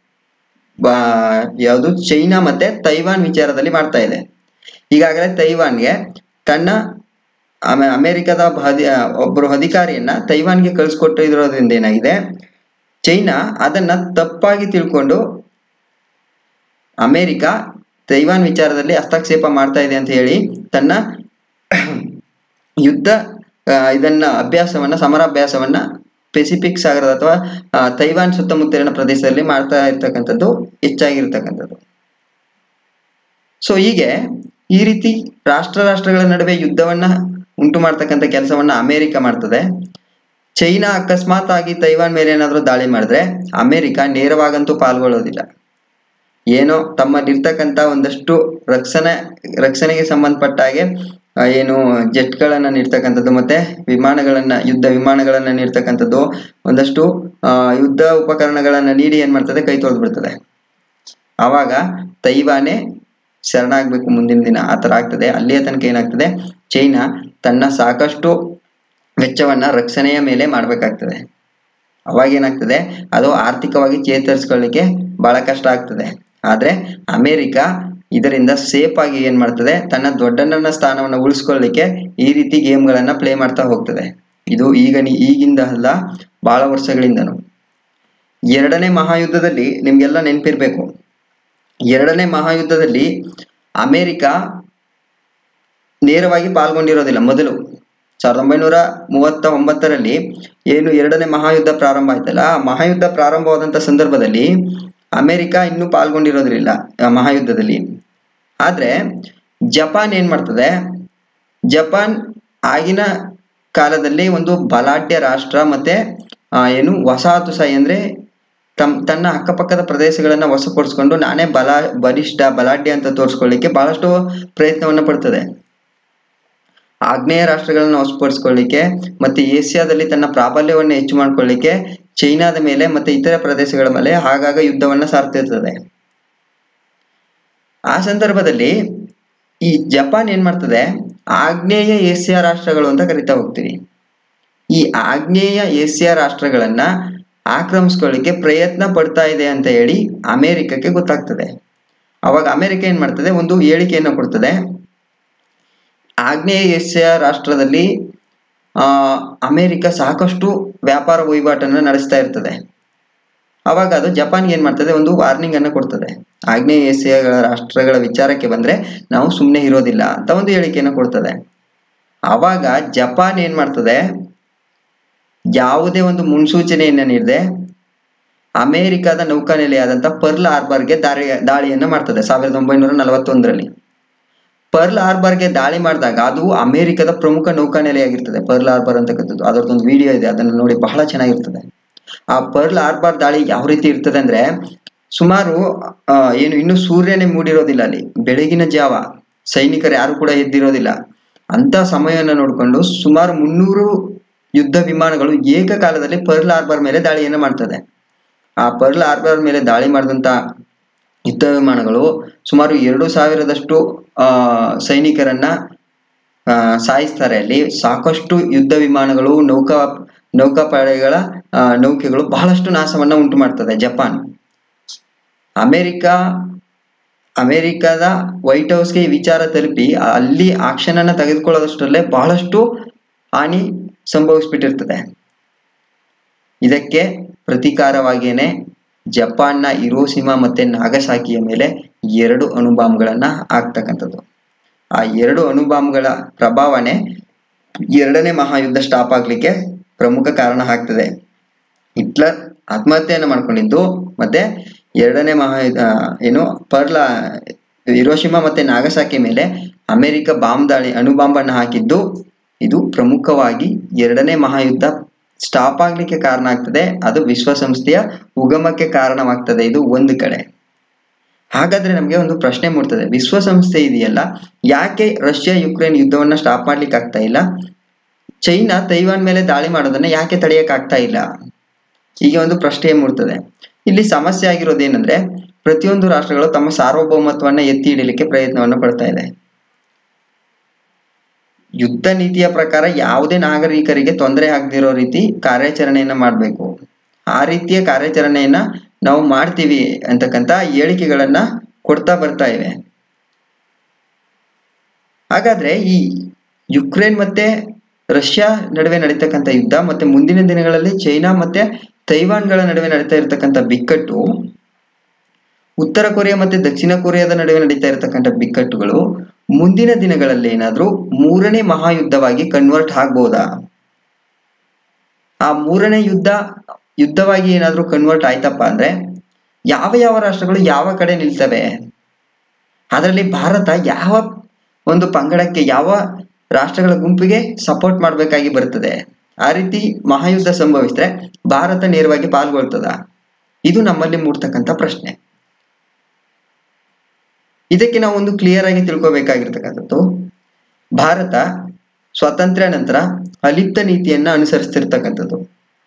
ಯಾವುದು ಚೈನಾ ಮತ್ತೆ ತೈವಾನ್ ವಿಚಾರದಲ್ಲಿ ಮಾಡ್ತಾ ಇದೆ ಈಗಾಗಲೇ ತೈವಾನ್ಗೆ ತನ್ನ ಆಮೇ ಅಮೆರಿಕದ ಅಧಿ ಒಬ್ಬರು ಅಧಿಕಾರಿಯನ್ನ ತೈವಾನ್ಗೆ ಕಳಿಸ್ಕೊಟ್ಟಿರೋದ್ರಿಂದ ಏನಾಗಿದೆ ಚೈನಾ ಅದನ್ನ ತಪ್ಪಾಗಿ ತಿಳ್ಕೊಂಡು ಅಮೆರಿಕ ತೈವಾನ್ ವಿಚಾರದಲ್ಲಿ ಹಸ್ತಕ್ಷೇಪ ಮಾಡ್ತಾ ಇದೆ ಅಂತ ಹೇಳಿ ತನ್ನ ಯುದ್ಧ ಇದನ್ನ ಅಭ್ಯಾಸವನ್ನ ಸಮರಾಭ್ಯಾಸವನ್ನ ಪೆಸಿಫಿಕ್ ಸಾಗರದ ಅಥವಾ ತೈವಾನ್ ಸುತ್ತಮುತ್ತಲಿನ ಪ್ರದೇಶದಲ್ಲಿ ಮಾಡ್ತಾ ಇರ್ತಕ್ಕಂಥದ್ದು ಹೆಚ್ಚಾಗಿರ್ತಕ್ಕಂಥದ್ದು ಸೊ ಹೀಗೆ ಈ ರೀತಿ ರಾಷ್ಟ್ರ ರಾಷ್ಟ್ರಗಳ ನಡುವೆ ಯುದ್ಧವನ್ನ ಉಂಟು ಮಾಡ್ತಕ್ಕಂಥ ಕೆಲಸವನ್ನ ಅಮೆರಿಕ ಮಾಡ್ತದೆ ಚೈನಾ ಅಕಸ್ಮಾತ್ ಆಗಿ ತೈವಾನ್ ಮೇಲೆ ಏನಾದರೂ ದಾಳಿ ಮಾಡಿದ್ರೆ ಅಮೆರಿಕ ನೇರವಾಗಂತೂ ಪಾಲ್ಗೊಳ್ಳೋದಿಲ್ಲ ಏನೋ ತಮ್ಮಲ್ಲಿರ್ತಕ್ಕಂಥ ಒಂದಷ್ಟು ರಕ್ಷಣೆ ರಕ್ಷಣೆಗೆ ಸಂಬಂಧಪಟ್ಟ ಹಾಗೆ ಏನು ಜೆಟ್ಗಳನ್ನ ನೀಡ್ತಕ್ಕಂಥದ್ದು ಮತ್ತೆ ವಿಮಾನಗಳನ್ನ ಯುದ್ಧ ವಿಮಾನಗಳನ್ನ ನೀಡ್ತಕ್ಕಂಥದ್ದು ಒಂದಷ್ಟು ಯುದ್ಧ ಉಪಕರಣಗಳನ್ನ ನೀಡಿ ಏನ್ ಮಾಡ್ತದೆ ಕೈ ತೊಳೆದು ಬಿಡ್ತದೆ ಆವಾಗ ತೈವಾನೇ ಶರಣಾಗ್ಬೇಕು ಮುಂದಿನ ದಿನ ಆ ಥರ ಆಗ್ತದೆ ಅಲ್ಲಿಯ ತನಕ ಏನಾಗ್ತದೆ ಚೈನಾ ತನ್ನ ಸಾಕಷ್ಟು ವೆಚ್ಚವನ್ನ ರಕ್ಷಣೆಯ ಮೇಲೆ ಮಾಡಬೇಕಾಗ್ತದೆ ಅವಾಗ ಏನಾಗ್ತದೆ ಅದು ಆರ್ಥಿಕವಾಗಿ ಚೇತರಿಸ್ಕೊಳ್ಳಿಕ್ಕೆ ಬಹಳ ಕಷ್ಟ ಆಗ್ತದೆ ಆದ್ರೆ ಅಮೆರಿಕ ಇದರಿಂದ ಸೇಫ್ ಆಗಿ ಏನ್ ಮಾಡ್ತದೆ ತನ್ನ ದೊಡ್ಡಣ್ಣನ ಸ್ಥಾನವನ್ನ ಉಳಿಸ್ಕೊಳ್ಳಿಕ್ಕೆ ಈ ರೀತಿ ಗೇಮ್ಗಳನ್ನ ಪ್ಲೇ ಮಾಡ್ತಾ ಹೋಗ್ತದೆ ಇದು ಈಗ ಈಗಿಂದ ಅಲ್ಲ ಬಹಳ ವರ್ಷಗಳಿಂದನು ಎರಡನೇ ಮಹಾಯುದ್ಧದಲ್ಲಿ ನಿಮ್ಗೆಲ್ಲ ನೆನಪಿರ್ಬೇಕು ಎರಡನೇ ಮಹಾಯುದ್ಧದಲ್ಲಿ ಅಮೆರಿಕ ನೇರವಾಗಿ ಪಾಲ್ಗೊಂಡಿರೋದಿಲ್ಲ ಮೊದಲು ಸಾವಿರದ ಒಂಬೈನೂರ ಮೂವತ್ತ ಒಂಬತ್ತರಲ್ಲಿ ಏನು ಎರಡನೇ ಮಹಾಯುದ್ಧ ಪ್ರಾರಂಭ ಆಯ್ತಲ್ಲ ಆ ಮಹಾಯುದ್ಧ ಪ್ರಾರಂಭವಾದಂಥ ಸಂದರ್ಭದಲ್ಲಿ ಅಮೆರಿಕ ಇನ್ನೂ ಪಾಲ್ಗೊಂಡಿರೋದಿಲ್ಲ ಮಹಾಯುದ್ಧದಲ್ಲಿ ಆದ್ರೆ ಜಪಾನ್ ಏನ್ ಮಾಡ್ತದೆ ಜಪಾನ್ ಆಗಿನ ಕಾಲದಲ್ಲಿ ಒಂದು ಬಲಾಢ್ಯ ರಾಷ್ಟ್ರ ಮತ್ತೆ ಏನು ವಸಾಹತುಶಾಹಿ ಅಂದ್ರೆ ತಮ್ ತನ್ನ ಅಕ್ಕಪಕ್ಕದ ಪ್ರದೇಶಗಳನ್ನ ವಶಪಡಿಸ್ಕೊಂಡು ನಾನೇ ಬಲ ಬಲಿಷ್ಠ ಬಲಾಢ್ಯ ಅಂತ ತೋರಿಸ್ಕೊಳ್ಳಿಕ್ಕೆ ಬಹಳಷ್ಟು ಪ್ರಯತ್ನವನ್ನ ಪಡ್ತದೆ ಆಗ್ನೇಯ ರಾಷ್ಟ್ರಗಳನ್ನ ವಶಪಡಿಸ್ಕೊಳ್ಳಿಕ್ಕೆ ಮತ್ತೆ ಏಷ್ಯಾದಲ್ಲಿ ತನ್ನ ಪ್ರಾಬಲ್ಯವನ್ನು ಹೆಚ್ಚು ಮಾಡ್ಕೊಳ್ಳಿಕ್ಕೆ ಚೈನಾದ ಮೇಲೆ ಮತ್ತೆ ಇತರ ಪ್ರದೇಶಗಳ ಮೇಲೆ ಆಗಾಗ ಯುದ್ಧವನ್ನ ಸಾರ್ತಿರ್ತದೆ ಆ ಸಂದರ್ಭದಲ್ಲಿ ಈ ಜಪಾನ್ ಏನ್ ಮಾಡ್ತದೆ ಆಗ್ನೇಯ ಏಷ್ಯಾ ರಾಷ್ಟ್ರಗಳು ಅಂತ ಕರಿತಾ ಹೋಗ್ತೀವಿ ಈ ಆಗ್ನೇಯ ಏಷ್ಯಾ ರಾಷ್ಟ್ರಗಳನ್ನ ಆಕ್ರಮಿಸ್ಕೊಳ್ಳಿಕ್ಕೆ ಪ್ರಯತ್ನ ಪಡ್ತಾ ಇದೆ ಅಂತ ಹೇಳಿ ಅಮೆರಿಕಕ್ಕೆ ಗೊತ್ತಾಗ್ತದೆ ಅವಾಗ ಅಮೆರಿಕ ಏನ್ ಮಾಡ್ತದೆ ಒಂದು ಹೇಳಿಕೆಯನ್ನು ಕೊಡ್ತದೆ ಆಗ್ನೇಯ ಏಷ್ಯಾ ರಾಷ್ಟ್ರದಲ್ಲಿ ಆ ಅಮೆರಿಕ ಸಾಕಷ್ಟು ವ್ಯಾಪಾರ ವಹಿವಾಟನ್ನು ನಡೆಸ್ತಾ ಇರ್ತದೆ ಅವಾಗ ಅದು ಜಪಾನ್ಗೆ ಏನ್ ಮಾಡ್ತದೆ ಒಂದು ವಾರ್ನಿಂಗ್ ಅನ್ನು ಕೊಡ್ತದೆ ಆಗ್ನೇಯ ಏಷ್ಯಾಗಳ ರಾಷ್ಟ್ರಗಳ ವಿಚಾರಕ್ಕೆ ಬಂದ್ರೆ ನಾವು ಸುಮ್ಮನೆ ಇರೋದಿಲ್ಲ ಅಂತ ಒಂದು ಹೇಳಿಕೆಯನ್ನು ಕೊಡ್ತದೆ ಅವಾಗ ಜಪಾನ್ ಏನ್ ಮಾಡ್ತದೆ ಯಾವುದೇ ಒಂದು ಮುನ್ಸೂಚನೆಯನ್ನ ನೀಡದೆ ಅಮೆರಿಕದ ನೌಕಾನೆಲೆಯಾದಂಥ ಪರ್ಲ್ ಹಾರ್ಬರ್ಗೆ ದಾಳಿ ದಾಳಿಯನ್ನ ಮಾಡ್ತದೆ ಸಾವಿರದ ಒಂಬೈನೂರ ನಲವತ್ತೊಂದರಲ್ಲಿ ಪರ್ಲ್ ಹಾರ್ಬರ್ಗೆ ದಾಳಿ ಮಾಡಿದಾಗ ಅದು ಅಮೆರಿಕದ ಪ್ರಮುಖ ನೌಕಾನೆಲೆಯಾಗಿರ್ತದೆ ಪರ್ಲ್ ಹಾರ್ಬರ್ ಅಂತಕ್ಕಂಥದ್ದು ಅದರದ್ದೊಂದು ವಿಡಿಯೋ ಇದೆ ಅದನ್ನು ನೋಡಿ ಬಹಳ ಚೆನ್ನಾಗಿರ್ತದೆ ಆ ಪರ್ಲ್ ಹಾರ್ಬರ್ ದಾಳಿ ಯಾವ ರೀತಿ ಇರ್ತದೆ ಅಂದ್ರೆ ಸುಮಾರು ಏನು ಇನ್ನು ಸೂರ್ಯನೇ ಮೂಡಿರೋದಿಲ್ಲ ಅಲ್ಲಿ ಬೆಳಗಿನ ಜಾವ ಸೈನಿಕರು ಯಾರು ಕೂಡ ಎದ್ದಿರೋದಿಲ್ಲ ಅಂತ ಸಮಯವನ್ನು ನೋಡಿಕೊಂಡು ಸುಮಾರು ಮುನ್ನೂರು ಯುದ್ಧ ವಿಮಾನಗಳು ಏಕಕಾಲದಲ್ಲಿ ಪರ್ಲ್ ಹಾರ್ಬರ್ ಮೇಲೆ ದಾಳಿಯನ್ನು ಮಾಡ್ತದೆ ಆ ಪರ್ಲ್ ಹಾರ್ಬರ್ ಮೇಲೆ ದಾಳಿ ಮಾಡಿದಂತ ಯುದ್ಧ ವಿಮಾನಗಳು ಸುಮಾರು ಎರಡು ಸಾವಿರದಷ್ಟು ಆ ಸೈನಿಕರನ್ನ ಸಾಯಿಸ್ತಾರೆ ಅಲ್ಲಿ ಸಾಕಷ್ಟು ಯುದ್ಧ ವಿಮಾನಗಳು ನೌಕಾ ನೌಕಾಪಡೆಗಳ ನೌಕೆಗಳು ಬಹಳಷ್ಟು ನಾಶವನ್ನ ಉಂಟು ಮಾಡ್ತದೆ ಜಪಾನ್ ಅಮೆರಿಕ ಅಮೆರಿಕದ ವೈಟ್ ಹೌಸ್ಗೆ ಈ ವಿಚಾರ ತಲುಪಿ ಅಲ್ಲಿ ಆಕ್ಷನ್ ಅನ್ನ ತೆಗೆದುಕೊಳ್ಳೋದಷ್ಟರಲ್ಲೇ ಬಹಳಷ್ಟು ಹಾನಿ ಸಂಭವಿಸ್ಬಿಟ್ಟಿರ್ತದೆ ಇದಕ್ಕೆ ಪ್ರತೀಕಾರವಾಗಿಯೇ ಜಪಾನ್ನ ಇರೋಸಿಮಾ ಮತ್ತೆ ನಾಗಸಾಕಿಯ ಮೇಲೆ ಎರಡು ಅಣುಬಾಂಬ್ಗಳನ್ನ ಹಾಕ್ತಕ್ಕಂಥದ್ದು ಆ ಎರಡು ಅಣುಬಾಂಬ್ಗಳ ಪ್ರಭಾವನೆ ಎರಡನೇ ಮಹಾಯುದ್ಧ ಸ್ಟಾಪ್ ಆಗ್ಲಿಕ್ಕೆ ಪ್ರಮುಖ ಕಾರಣ ಆಗ್ತದೆ ಹಿಟ್ಲರ್ ಆತ್ಮಹತ್ಯೆಯನ್ನು ಮಾಡ್ಕೊಂಡಿದ್ದು ಮತ್ತೆ ಎರಡನೇ ಮಹಾಯುದ್ಧ ಏನು ಪರ್ಲ ಹಿರೋಶಿಮಾ ಮತ್ತೆ ನಾಗಸಾಕಿ ಮೇಲೆ ಅಮೆರಿಕ ಬಾಂಬ್ ದಾಳಿ ಅಣುಬಾಂಬನ್ನು ಹಾಕಿದ್ದು ಇದು ಪ್ರಮುಖವಾಗಿ ಎರಡನೇ ಮಹಾಯುದ್ಧ ಸ್ಟಾಪ್ ಆಗ್ಲಿಕ್ಕೆ ಕಾರಣ ಆಗ್ತದೆ ಅದು ವಿಶ್ವಸಂಸ್ಥೆಯ ಉಗಮಕ್ಕೆ ಕಾರಣವಾಗ್ತದೆ ಇದು ಒಂದು ಕಡೆ ಹಾಗಾದ್ರೆ ನಮಗೆ ಒಂದು ಪ್ರಶ್ನೆ ಮೂಡ್ತದೆ ವಿಶ್ವಸಂಸ್ಥೆ ಇದೆಯಲ್ಲ ಯಾಕೆ ರಷ್ಯಾ ಯುಕ್ರೇನ್ ಯುದ್ಧವನ್ನ ಸ್ಟಾಪ್ ಮಾಡ್ಲಿಕ್ಕೆ ಆಗ್ತಾ ಇಲ್ಲ ಚೈನಾ ತೈವಾನ್ ಮೇಲೆ ದಾಳಿ ಮಾಡೋದನ್ನ ಯಾಕೆ ತಡೆಯಕ್ ಆಗ್ತಾ ಇಲ್ಲ ಹೀಗೆ ಒಂದು ಪ್ರಶ್ನೆ ಮೂಡ್ತದೆ ಇಲ್ಲಿ ಸಮಸ್ಯೆ ಆಗಿರೋದೇನೆಂದ್ರೆ ಪ್ರತಿಯೊಂದು ರಾಷ್ಟ್ರಗಳು ತಮ್ಮ ಸಾರ್ವಭೌಮತ್ವನ್ನ ಎತ್ತಿ ಹಿಡಿಲಿಕ್ಕೆ ಪ್ರಯತ್ನವನ್ನು ಪಡ್ತಾ ಇದೆ ಯುದ್ಧ ನೀತಿಯ ಪ್ರಕಾರ ಯಾವುದೇ ನಾಗರಿಕರಿಗೆ ತೊಂದರೆ ಆಗದಿರೋ ರೀತಿ ಕಾರ್ಯಾಚರಣೆಯನ್ನ ಮಾಡಬೇಕು ಆ ರೀತಿಯ ಕಾರ್ಯಾಚರಣೆಯನ್ನ ನಾವು ಮಾಡ್ತೀವಿ ಅಂತಕ್ಕಂಥ ಹೇಳಿಕೆಗಳನ್ನ ಕೊಡ್ತಾ ಬರ್ತಾ ಇವೆ ಹಾಗಾದ್ರೆ ಈ ಯುಕ್ರೇನ್ ಮತ್ತೆ ರಷ್ಯಾ ನಡುವೆ ನಡೀತಕ್ಕಂಥ ಯುದ್ಧ ಮತ್ತೆ ಮುಂದಿನ ದಿನಗಳಲ್ಲಿ ಚೈನಾ ಮತ್ತೆ ತೈವಾನ್ಗಳ ನಡುವೆ ನಡೀತಾ ಇರತಕ್ಕಂಥ ಬಿಕ್ಕಟ್ಟು ಉತ್ತರ ಕೊರಿಯಾ ಮತ್ತೆ ದಕ್ಷಿಣ ಕೊರಿಯಾದ ನಡುವೆ ನಡೀತಾ ಇರತಕ್ಕಂಥ ಬಿಕ್ಕಟ್ಟುಗಳು ಮುಂದಿನ ದಿನಗಳಲ್ಲಿ ಏನಾದ್ರೂ ಮೂರನೇ ಮಹಾಯುದ್ಧವಾಗಿ ಕನ್ವರ್ಟ್ ಆಗ್ಬೋದಾ ಆ ಮೂರನೇ ಯುದ್ಧ ಯುದ್ಧವಾಗಿ ಏನಾದ್ರೂ ಕನ್ವರ್ಟ್ ಆಯ್ತಪ್ಪ ಅಂದ್ರೆ ಯಾವ ಯಾವ ರಾಷ್ಟ್ರಗಳು ಯಾವ ಕಡೆ ನಿಲ್ತವೆ ಅದರಲ್ಲಿ ಭಾರತ ಯಾವ ಒಂದು ಪಂಗಡಕ್ಕೆ ಯಾವ ರಾಷ್ಟ್ರಗಳ ಗುಂಪಿಗೆ ಸಪೋರ್ಟ್ ಮಾಡಬೇಕಾಗಿ ಬರ್ತದೆ ಆ ರೀತಿ ಮಹಾಯುದ್ಧ ಸಂಭವಿಸಿದ್ರೆ ಭಾರತ ನೇರವಾಗಿ ಪಾಲ್ಗೊಳ್ತದ ಇದು ನಮ್ಮಲ್ಲಿ ಮೂಡ್ತಕ್ಕಂಥ ಪ್ರಶ್ನೆ ಇದಕ್ಕೆ ನಾವು ಒಂದು ಕ್ಲಿಯರ್ ಆಗಿ ತಿಳ್ಕೊಬೇಕಾಗಿರ್ತಕ್ಕಂಥದ್ದು ಭಾರತ ಸ್ವಾತಂತ್ರ್ಯ ನಂತರ ಅಲಿಪ್ತ ನೀತಿಯನ್ನ ಅನುಸರಿಸ್ತಿರ್ತಕ್ಕಂಥದ್ದು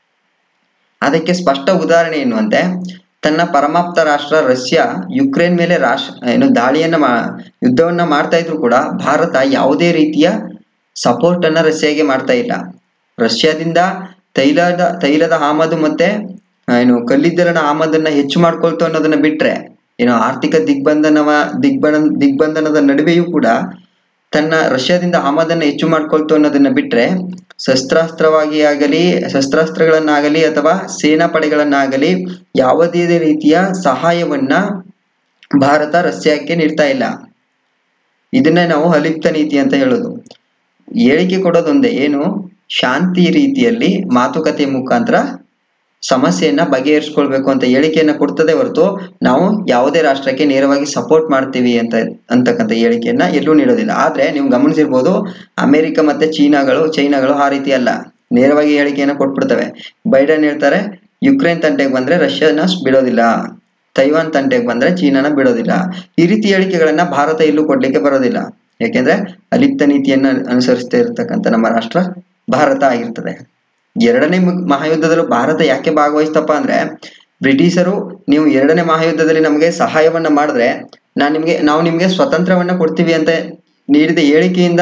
ಅದಕ್ಕೆ ಸ್ಪಷ್ಟ ಉದಾಹರಣೆ ಎನ್ನುವಂತೆ ತನ್ನ ಪರಮಾಪ್ತ ರಾಷ್ಟ್ರ ರಷ್ಯಾ ಯುಕ್ರೇನ್ ಮೇಲೆ ರಾಷ್ಟ್ರ ಏನು ದಾಳಿಯನ್ನ ಮಾ ಯುದ್ಧವನ್ನ ಮಾಡ್ತಾ ಇದ್ರು ಕೂಡ ಭಾರತ ಯಾವುದೇ ರೀತಿಯ ಸಪೋರ್ಟ್ ಅನ್ನ ರಷ್ಯಾಗೆ ಮಾಡ್ತಾ ಇಲ್ಲ ರಷ್ಯಾದಿಂದ ತೈಲದ ತೈಲದ ಆಮದು ಮತ್ತೆ ಏನು ಕಲ್ಲಿದ್ದಲನ ಆಮದನ್ನ ಹೆಚ್ಚು ಮಾಡ್ಕೊಳ್ತು ಅನ್ನೋದನ್ನ ಬಿಟ್ರೆ ಏನು ಆರ್ಥಿಕ ದಿಗ್ಬಂಧನವ ದಿಗ್ಬಂಧ ದಿಗ್ಬಂಧನದ ನಡುವೆಯೂ ಕೂಡ ತನ್ನ ರಷ್ಯಾದಿಂದ ಆಮದನ್ನ ಹೆಚ್ಚು ಮಾಡ್ಕೊಳ್ತು ಅನ್ನೋದನ್ನ ಬಿಟ್ರೆ ಶಸ್ತ್ರಾಸ್ತ್ರವಾಗಿ ಆಗಲಿ ಶಸ್ತ್ರಾಸ್ತ್ರಗಳನ್ನಾಗಲಿ ಅಥವಾ ಸೇನಾ ಪಡೆಗಳನ್ನಾಗಲಿ ಯಾವುದೇ ರೀತಿಯ ಸಹಾಯವನ್ನ ಭಾರತ ರಷ್ಯಾಕ್ಕೆ ನೀಡ್ತಾ ಇಲ್ಲ ಇದನ್ನ ನಾವು ಅಲಿಪ್ತ ನೀತಿ ಅಂತ ಹೇಳೋದು ಹೇಳಿಕೆ ಕೊಡೋದೊಂದೇ ಏನು ಶಾಂತಿ ರೀತಿಯಲ್ಲಿ ಮಾತುಕತೆ ಮುಖಾಂತರ ಸಮಸ್ಯೆಯನ್ನ ಬಗೆಹರಿಸ್ಕೊಳ್ಬೇಕು ಅಂತ ಹೇಳಿಕೆಯನ್ನ ಕೊಡ್ತದೆ ಹೊರತು ನಾವು ಯಾವುದೇ ರಾಷ್ಟ್ರಕ್ಕೆ ನೇರವಾಗಿ ಸಪೋರ್ಟ್ ಮಾಡ್ತೀವಿ ಅಂತ ಅಂತಕ್ಕಂಥ ಹೇಳಿಕೆಯನ್ನ ಎಲ್ಲೂ ನೀಡೋದಿಲ್ಲ ಆದ್ರೆ ನೀವು ಗಮನಿಸಿರ್ಬೋದು ಅಮೆರಿಕ ಮತ್ತೆ ಚೀನಾಗಳು ಚೈನಾಗಳು ಆ ರೀತಿ ಅಲ್ಲ ನೇರವಾಗಿ ಹೇಳಿಕೆಯನ್ನ ಕೊಟ್ಬಿಡ್ತವೆ ಬೈಡನ್ ಹೇಳ್ತಾರೆ ಯುಕ್ರೇನ್ ತಂಟೆಗೆ ಬಂದ್ರೆ ರಷ್ಯಾನ ಬಿಡೋದಿಲ್ಲ ತೈವಾನ್ ತಂಟೆಗೆ ಬಂದ್ರೆ ಚೀನಾನ ಬಿಡೋದಿಲ್ಲ ಈ ರೀತಿ ಹೇಳಿಕೆಗಳನ್ನ ಭಾರತ ಇಲ್ಲೂ ಕೊಡ್ಲಿಕ್ಕೆ ಬರೋದಿಲ್ಲ ಯಾಕೆಂದ್ರೆ ಅಲಿಪ್ತ ನೀತಿಯನ್ನ ಅನುಸರಿಸ್ತಾ ಇರತಕ್ಕಂಥ ನಮ್ಮ ರಾಷ್ಟ್ರ ಭಾರತ ಆಗಿರ್ತದೆ ಎರಡನೇ ಮಹಾಯುದ್ಧದಲ್ಲೂ ಭಾರತ ಯಾಕೆ ಭಾಗವಹಿಸ್ತಪ್ಪ ಅಂದ್ರೆ ಬ್ರಿಟಿಷರು ನೀವು ಎರಡನೇ ಮಹಾಯುದ್ಧದಲ್ಲಿ ನಮಗೆ ಸಹಾಯವನ್ನ ಮಾಡಿದ್ರೆ ನಾನ್ ನಿಮ್ಗೆ ನಾವು ನಿಮ್ಗೆ ಸ್ವತಂತ್ರವನ್ನ ಕೊಡ್ತೀವಿ ಅಂತ ನೀಡಿದ ಹೇಳಿಕೆಯಿಂದ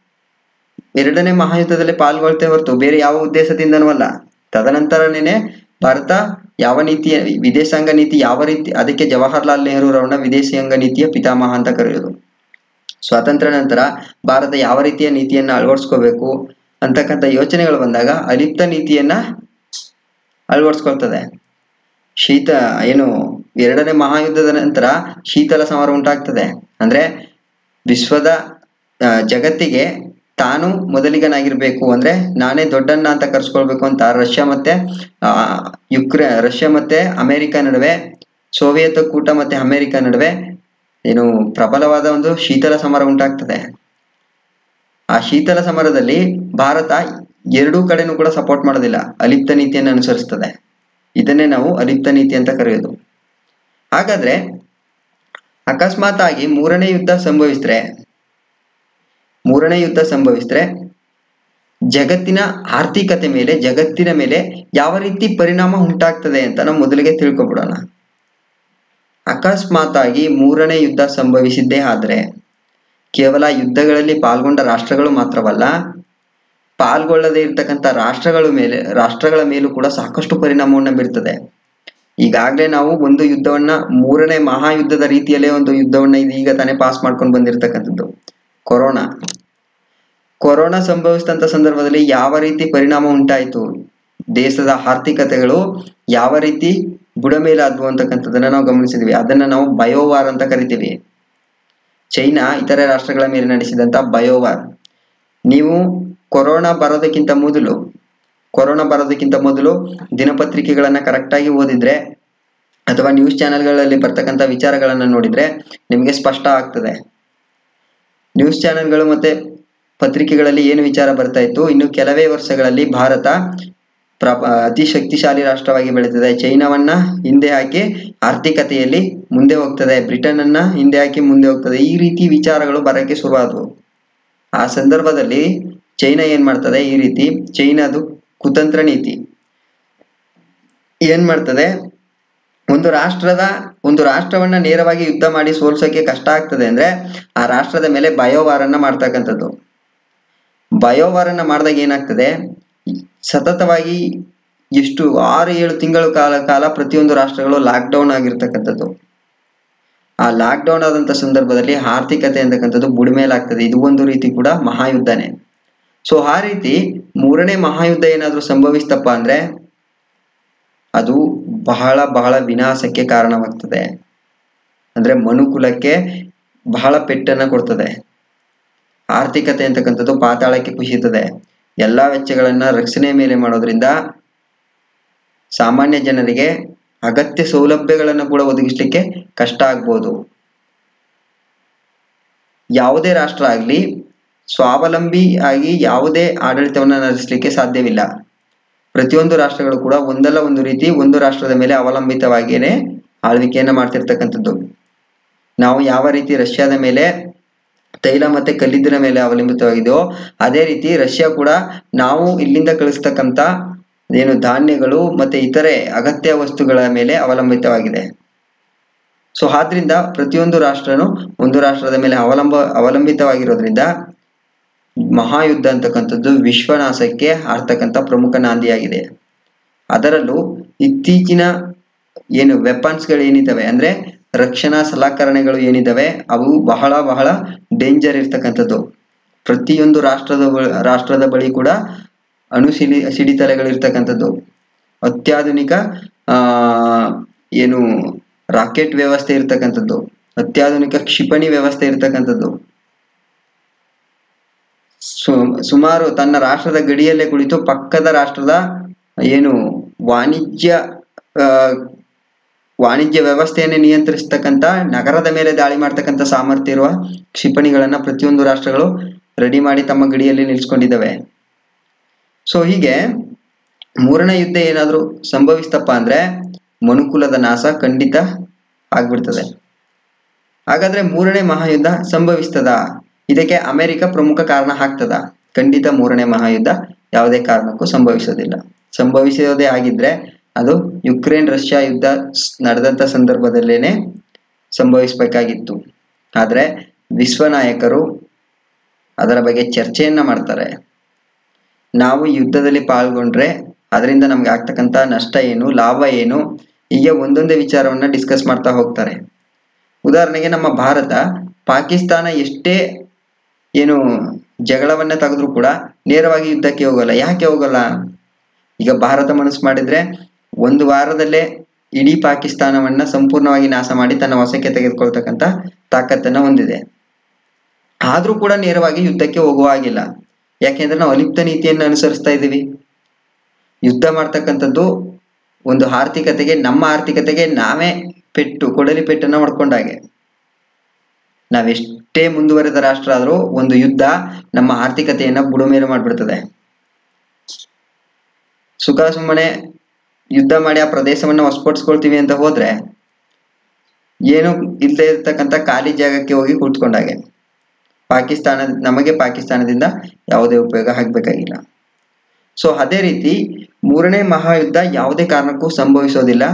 ಎರಡನೇ ಮಹಾಯುದ್ಧದಲ್ಲಿ ಪಾಲ್ಗೊಳ್ತೇ ಹೊರತು ಬೇರೆ ಯಾವ ಉದ್ದೇಶದಿಂದನೂ ಅಲ್ಲ ತದನಂತರನೇ ಭಾರತ ಯಾವ ನೀತಿಯ ವಿದೇಶಾಂಗ ನೀತಿ ಯಾವ ರೀತಿ ಅದಕ್ಕೆ ಜವಾಹರ್ಲಾಲ್ ನೆಹರೂರವರನ್ನ ವಿದೇಶಾಂಗ ನೀತಿಯ ಪಿತಾಮಹ ಅಂತ ಕರೆಯೋದು ಸ್ವಾತಂತ್ರ್ಯ ನಂತರ ಭಾರತ ಯಾವ ರೀತಿಯ ನೀತಿಯನ್ನ ಅಳವಡಿಸ್ಕೋಬೇಕು ಅಂತಕ್ಕಂಥ ಯೋಚನೆಗಳು ಬಂದಾಗ ಅಲಿಪ್ತ ನೀತಿಯನ್ನ ಅಳವಡಿಸ್ಕೊಳ್ತದೆ ಶೀತ ಏನು ಎರಡನೇ ಮಹಾಯುದ್ಧದ ನಂತರ ಶೀತಲ ಸಮರ ಉಂಟಾಗ್ತದೆ ಅಂದ್ರೆ ವಿಶ್ವದ ಜಗತ್ತಿಗೆ ತಾನು ಮೊದಲಿಗನಾಗಿರ್ಬೇಕು ಅಂದ್ರೆ ನಾನೇ ದೊಡ್ಡಣ್ಣ ಅಂತ ಕರ್ಸ್ಕೊಳ್ಬೇಕು ಅಂತ ರಷ್ಯಾ ಮತ್ತೆ ಯುಕ್ರೇ ರಷ್ಯಾ ಮತ್ತೆ ಅಮೆರಿಕ ನಡುವೆ ಸೋವಿಯತ್ ಕೂಟ ಮತ್ತೆ ಅಮೆರಿಕ ನಡುವೆ ಏನು ಪ್ರಬಲವಾದ ಒಂದು ಶೀತಲ ಸಮರ ಉಂಟಾಗ್ತದೆ ಆ ಶೀತಲ ಸಮರದಲ್ಲಿ ಭಾರತ ಎರಡೂ ಕಡೆನೂ ಕೂಡ ಸಪೋರ್ಟ್ ಮಾಡೋದಿಲ್ಲ ಅಲಿಪ್ತ ನೀತಿಯನ್ನು ಅನುಸರಿಸ್ತದೆ ಇದನ್ನೇ ನಾವು ಅಲಿಪ್ತ ನೀತಿ ಅಂತ ಕರೆಯೋದು ಹಾಗಾದ್ರೆ ಅಕಸ್ಮಾತ್ ಆಗಿ ಮೂರನೇ ಯುದ್ಧ ಸಂಭವಿಸಿದ್ರೆ ಮೂರನೇ ಯುದ್ಧ ಸಂಭವಿಸಿದ್ರೆ ಜಗತ್ತಿನ ಆರ್ಥಿಕತೆ ಮೇಲೆ ಜಗತ್ತಿನ ಮೇಲೆ ಯಾವ ರೀತಿ ಪರಿಣಾಮ ಉಂಟಾಗ್ತದೆ ಅಂತ ನಾವು ಮೊದಲಿಗೆ ತಿಳ್ಕೊಬಿಡೋಣ ಅಕಸ್ಮಾತ್ ಆಗಿ ಮೂರನೇ ಯುದ್ಧ ಸಂಭವಿಸಿದ್ದೇ ಆದ್ರೆ ಕೇವಲ ಯುದ್ಧಗಳಲ್ಲಿ ಪಾಲ್ಗೊಂಡ ರಾಷ್ಟ್ರಗಳು ಮಾತ್ರವಲ್ಲ ಪಾಲ್ಗೊಳ್ಳದೇ ಇರ್ತಕ್ಕಂಥ ರಾಷ್ಟ್ರಗಳ ಮೇಲೆ ರಾಷ್ಟ್ರಗಳ ಮೇಲೂ ಕೂಡ ಸಾಕಷ್ಟು ಪರಿಣಾಮವನ್ನು ಬೀರ್ತದೆ ಈಗಾಗಲೇ ನಾವು ಒಂದು ಯುದ್ಧವನ್ನ ಮೂರನೇ ಮಹಾಯುದ್ಧದ ರೀತಿಯಲ್ಲೇ ಒಂದು ಯುದ್ಧವನ್ನ ಇದೀಗ ತಾನೇ ಪಾಸ್ ಮಾಡ್ಕೊಂಡು ಬಂದಿರತಕ್ಕಂಥದ್ದು ಕೊರೋನಾ ಕೊರೋನಾ ಸಂಭವಿಸಿದಂತ ಸಂದರ್ಭದಲ್ಲಿ ಯಾವ ರೀತಿ ಪರಿಣಾಮ ಉಂಟಾಯಿತು ದೇಶದ ಆರ್ಥಿಕತೆಗಳು ಯಾವ ರೀತಿ ಬುಡಮೇಲಾದ್ವು ಅಂತಕ್ಕಂಥದ್ದನ್ನ ನಾವು ಗಮನಿಸಿದ್ವಿ ಅದನ್ನ ನಾವು ಬಯೋವಾರ್ ಅಂತ ಕರಿತೀವಿ ಚೈನಾ ಇತರೆ ರಾಷ್ಟ್ರಗಳ ಮೇಲೆ ನಡೆಸಿದಂತ ಬಯೋವಾರ್ ನೀವು ಕೊರೋನಾ ಬರೋದಕ್ಕಿಂತ ಮೊದಲು ಕೊರೋನಾ ಬರೋದಕ್ಕಿಂತ ಮೊದಲು ದಿನಪತ್ರಿಕೆಗಳನ್ನ ಕರೆಕ್ಟಾಗಿ ಓದಿದ್ರೆ ಅಥವಾ ನ್ಯೂಸ್ ಚಾನೆಲ್ಗಳಲ್ಲಿ ಬರ್ತಕ್ಕಂಥ ವಿಚಾರಗಳನ್ನ ನೋಡಿದ್ರೆ ನಿಮಗೆ ಸ್ಪಷ್ಟ ಆಗ್ತದೆ ನ್ಯೂಸ್ ಚಾನೆಲ್ಗಳು ಮತ್ತೆ ಪತ್ರಿಕೆಗಳಲ್ಲಿ ಏನು ವಿಚಾರ ಬರ್ತಾ ಇತ್ತು ಇನ್ನು ಕೆಲವೇ ವರ್ಷಗಳಲ್ಲಿ ಭಾರತ ಪ್ರ ಅತಿ ಶಕ್ತಿಶಾಲಿ ರಾಷ್ಟ್ರವಾಗಿ ಬೆಳೀತದೆ ಚೈನಾವನ್ನ ಹಿಂದೆ ಹಾಕಿ ಆರ್ಥಿಕತೆಯಲ್ಲಿ ಮುಂದೆ ಹೋಗ್ತದೆ ಬ್ರಿಟನ್ ಅನ್ನ ಹಿಂದೆ ಹಾಕಿ ಮುಂದೆ ಹೋಗ್ತದೆ ಈ ರೀತಿ ವಿಚಾರಗಳು ಬರಕ್ಕೆ ಶುರುವಾದವು ಆ ಸಂದರ್ಭದಲ್ಲಿ ಚೈನಾ ಏನ್ ಮಾಡ್ತದೆ ಈ ರೀತಿ ಚೈನಾದು ಕುತಂತ್ರ ನೀತಿ ಏನ್ ಮಾಡ್ತದೆ ಒಂದು ರಾಷ್ಟ್ರದ ಒಂದು ರಾಷ್ಟ್ರವನ್ನ ನೇರವಾಗಿ ಯುದ್ಧ ಮಾಡಿ ಸೋಲ್ಸೋಕೆ ಕಷ್ಟ ಆಗ್ತದೆ ಅಂದ್ರೆ ಆ ರಾಷ್ಟ್ರದ ಮೇಲೆ ಬಯೋವಾರನ್ನ ಮಾಡ್ತಕ್ಕಂಥದ್ದು ಬಯೋವಾರನ್ನ ಮಾಡಿದಾಗ ಏನಾಗ್ತದೆ ಸತತವಾಗಿ ಎಷ್ಟು ಆರು ಏಳು ತಿಂಗಳ ಕಾಲ ಕಾಲ ಪ್ರತಿಯೊಂದು ರಾಷ್ಟ್ರಗಳು ಲಾಕ್ಡೌನ್ ಆಗಿರ್ತಕ್ಕಂಥದ್ದು ಆ ಲಾಕ್ಡೌನ್ ಆದಂಥ ಸಂದರ್ಭದಲ್ಲಿ ಆರ್ಥಿಕತೆ ಅಂತಕ್ಕಂಥದ್ದು ಬುಡಿಮೇಲಾಗ್ತದೆ ಇದು ಒಂದು ರೀತಿ ಕೂಡ ಮಹಾಯುದ್ಧನೇ ಸೊ ಆ ರೀತಿ ಮೂರನೇ ಮಹಾಯುದ್ಧ ಏನಾದರೂ ಸಂಭವಿಸ್ತಪ್ಪ ಅಂದ್ರೆ ಅದು ಬಹಳ ಬಹಳ ವಿನಾಶಕ್ಕೆ ಕಾರಣವಾಗ್ತದೆ ಅಂದ್ರೆ ಮನುಕುಲಕ್ಕೆ ಬಹಳ ಪೆಟ್ಟನ್ನ ಕೊಡ್ತದೆ ಆರ್ಥಿಕತೆ ಅಂತಕ್ಕಂಥದ್ದು ಪಾತಾಳಕ್ಕೆ ಕುಸಿಯುತ್ತದೆ ಎಲ್ಲಾ ವೆಚ್ಚಗಳನ್ನ ರಕ್ಷಣೆ ಮೇಲೆ ಮಾಡೋದ್ರಿಂದ ಸಾಮಾನ್ಯ ಜನರಿಗೆ ಅಗತ್ಯ ಸೌಲಭ್ಯಗಳನ್ನು ಕೂಡ ಒದಗಿಸ್ಲಿಕ್ಕೆ ಕಷ್ಟ ಆಗ್ಬೋದು ಯಾವುದೇ ರಾಷ್ಟ್ರ ಆಗಲಿ ಸ್ವಾವಲಂಬಿ ಆಗಿ ಯಾವುದೇ ಆಡಳಿತವನ್ನು ನಡೆಸಲಿಕ್ಕೆ ಸಾಧ್ಯವಿಲ್ಲ ಪ್ರತಿಯೊಂದು ರಾಷ್ಟ್ರಗಳು ಕೂಡ ಒಂದಲ್ಲ ಒಂದು ರೀತಿ ಒಂದು ರಾಷ್ಟ್ರದ ಮೇಲೆ ಅವಲಂಬಿತವಾಗಿಯೇ ಆಳ್ವಿಕೆಯನ್ನ ಮಾಡ್ತಿರ್ತಕ್ಕಂಥದ್ದು ನಾವು ಯಾವ ರೀತಿ ರಷ್ಯಾದ ಮೇಲೆ ತೈಲ ಮತ್ತೆ ಕಲ್ಲಿದ್ದಿನ ಮೇಲೆ ಅವಲಂಬಿತವಾಗಿದೆಯೋ ಅದೇ ರೀತಿ ರಷ್ಯಾ ಕೂಡ ನಾವು ಇಲ್ಲಿಂದ ಕಳಿಸ್ತಕ್ಕಂಥ ಏನು ಧಾನ್ಯಗಳು ಮತ್ತೆ ಇತರೆ ಅಗತ್ಯ ವಸ್ತುಗಳ ಮೇಲೆ ಅವಲಂಬಿತವಾಗಿದೆ ಸೊ ಆದ್ರಿಂದ ಪ್ರತಿಯೊಂದು ರಾಷ್ಟ್ರನು ಒಂದು ರಾಷ್ಟ್ರದ ಮೇಲೆ ಅವಲಂಬ ಅವಲಂಬಿತವಾಗಿರೋದ್ರಿಂದ ಮಹಾಯುದ್ಧ ಅಂತಕ್ಕಂಥದ್ದು ವಿಶ್ವನಾಶಕ್ಕೆ ಆಡ್ತಕ್ಕಂಥ ಪ್ರಮುಖ ನಾಂದಿಯಾಗಿದೆ ಅದರಲ್ಲೂ ಇತ್ತೀಚಿನ ಏನು ವೆಪನ್ಸ್ಗಳು ಏನಿದ್ದಾವೆ ಅಂದ್ರೆ ರಕ್ಷಣಾ ಸಲಕರಣೆಗಳು ಏನಿದ್ದಾವೆ ಅವು ಬಹಳ ಬಹಳ ಡೇಂಜರ್ ಇರ್ತಕ್ಕಂಥದ್ದು ಪ್ರತಿಯೊಂದು ರಾಷ್ಟ್ರದ ಬ- ರಾಷ್ಟ್ರದ ಬಳಿ ಕೂಡ ಅಣು ಸಿಡಿ ಸಿಡಿತಲೆಗಳು ಇರ್ತಕ್ಕಂಥದ್ದು ಅತ್ಯಾಧುನಿಕ ಆ ಏನು ರಾಕೆಟ್ ವ್ಯವಸ್ಥೆ ಇರ್ತಕ್ಕಂಥದ್ದು ಅತ್ಯಾಧುನಿಕ ಕ್ಷಿಪಣಿ ವ್ಯವಸ್ಥೆ ಇರ್ತಕ್ಕಂಥದ್ದು ಸು- ಸುಮಾರು ತನ್ನ ರಾಷ್ಟ್ರದ ಗಡಿಯಲ್ಲೇ ಕುಳಿತು ಪಕ್ಕದ ರಾಷ್ಟ್ರದ ಏನು ವಾಣಿಜ್ಯ ಆ, ವಾಣಿಜ್ಯ ವ್ಯವಸ್ಥೆಯನ್ನೇ ನಿಯಂತ್ರಿಸ್ತಕ್ಕಂಥ ನಗರದ ಮೇಲೆ ದಾಳಿ ಮಾಡ್ತಕ್ಕಂಥ ಸಾಮರ್ಥ್ಯ ಇರುವ ಕ್ಷಿಪಣಿಗಳನ್ನ ಪ್ರತಿಯೊಂದು ರಾಷ್ಟ್ರಗಳು ರೆಡಿ ಮಾಡಿ ತಮ್ಮ ಗಡಿಯಲ್ಲಿ ನಿಲ್ಸ್ಕೊಂಡಿದ್ದಾವೆ ಸೊ ಹೀಗೆ ಮೂರನೇ ಯುದ್ಧ ಏನಾದರೂ ಸಂಭವಿಸ್ತಪ್ಪ ಅಂದ್ರೆ ಮನುಕುಲದ ನಾಶ ಖಂಡಿತ ಆಗ್ಬಿಡ್ತದೆ ಹಾಗಾದ್ರೆ ಮೂರನೇ ಮಹಾಯುದ್ಧ ಸಂಭವಿಸ್ತದ ಇದಕ್ಕೆ ಅಮೆರಿಕ ಪ್ರಮುಖ ಕಾರಣ ಆಗ್ತದ ಖಂಡಿತ ಮೂರನೇ ಮಹಾಯುದ್ಧ ಯಾವುದೇ ಕಾರಣಕ್ಕೂ ಸಂಭವಿಸೋದಿಲ್ಲ ಸಂಭವಿಸೋದೇ ಆಗಿದ್ರೆ ಅದು ಯುಕ್ರೇನ್ ರಷ್ಯಾ ಯುದ್ಧ ಸ್- ನಡೆದಂತ ಸಂದರ್ಭದಲ್ಲೇನೆ ಸಂಭವಿಸಬೇಕಾಗಿತ್ತು ಆದ್ರೆ ವಿಶ್ವ ನಾಯಕರು ಅದರ ಬಗ್ಗೆ ಚರ್ಚೆಯನ್ನ ಮಾಡ್ತಾರೆ ನಾವು ಈ ಯುದ್ಧದಲ್ಲಿ ಪಾಲ್ಗೊಂಡ್ರೆ ಅದರಿಂದ ನಮ್ಗೆ ಆಗ್ತಕ್ಕಂಥ ನಷ್ಟ ಏನು ಲಾಭ ಏನು ಹೀಗೆ ಒಂದೊಂದೇ ವಿಚಾರವನ್ನ ಡಿಸ್ಕಸ್ ಮಾಡ್ತಾ ಹೋಗ್ತಾರೆ ಉದಾಹರಣೆಗೆ ನಮ್ಮ ಭಾರತ ಪಾಕಿಸ್ತಾನ ಎಷ್ಟೇ ಏನು ಜಗಳವನ್ನ ತೆಗೆದ್ರು ಕೂಡ ನೇರವಾಗಿ ಯುದ್ಧಕ್ಕೆ ಹೋಗಲ್ಲ ಯಾಕೆ ಹೋಗಲ್ಲ ಈಗ ಭಾರತ ಮನಸ್ಸು ಮಾಡಿದ್ರೆ ಒಂದು ವಾರದಲ್ಲೇ ಇಡೀ ಪಾಕಿಸ್ತಾನವನ್ನ ಸಂಪೂರ್ಣವಾಗಿ ನಾಶ ಮಾಡಿ ತನ್ನ ವಶಕ್ಕೆ ತೆಗೆದುಕೊಳ್ತಕ್ಕಂಥ ತಾಕತ್ತನ್ನ ಹೊಂದಿದೆ ಆದ್ರೂ ಕೂಡ ನೇರವಾಗಿ ಯುದ್ಧಕ್ಕೆ ಹೋಗುವ ಹಾಗಿಲ್ಲ ಯಾಕೆಂದ್ರೆ ನಾವು ಅಲಿಪ್ತ ನೀತಿಯನ್ನು ಅನುಸರಿಸ್ತಾ ಇದ್ದೀವಿ ಯುದ್ಧ ಮಾಡ್ತಕ್ಕಂಥದ್ದು ಒಂದು ಆರ್ಥಿಕತೆಗೆ ನಮ್ಮ ಆರ್ಥಿಕತೆಗೆ ನಾವೇ ಪೆಟ್ಟು ಕೊಡಲಿ ಪೆಟ್ಟನ್ನ ಹೊಡ್ಕೊಂಡಾಗೆ ನಾವೆಷ್ಟೇ ಮುಂದುವರೆದ ರಾಷ್ಟ್ರ ಆದ್ರೂ ಒಂದು ಯುದ್ಧ ನಮ್ಮ ಆರ್ಥಿಕತೆಯನ್ನ ಬುಡಮೇಲು ಮಾಡ್ಬಿಡ್ತದೆ ಸುಖ ಸುಮ್ಮನೆ ಯುದ್ಧ ಮಾಡಿ ಆ ಪ್ರದೇಶವನ್ನ ವಶಪಡಿಸ್ಕೊಳ್ತೀವಿ ಅಂತ ಹೋದ್ರೆ ಏನು ಇಲ್ಲದೆ ಇರ್ತಕ್ಕಂಥ ಖಾಲಿ ಜಾಗಕ್ಕೆ ಹೋಗಿ ಕುಳಿತುಕೊಂಡಾಗೆ ಪಾಕಿಸ್ತಾನ ನಮಗೆ ಪಾಕಿಸ್ತಾನದಿಂದ ಯಾವುದೇ ಉಪಯೋಗ ಆಗ್ಬೇಕಾಗಿಲ್ಲ ಸೊ ಅದೇ ರೀತಿ ಮೂರನೇ ಮಹಾಯುದ್ಧ ಯಾವುದೇ ಕಾರಣಕ್ಕೂ ಸಂಭವಿಸೋದಿಲ್ಲ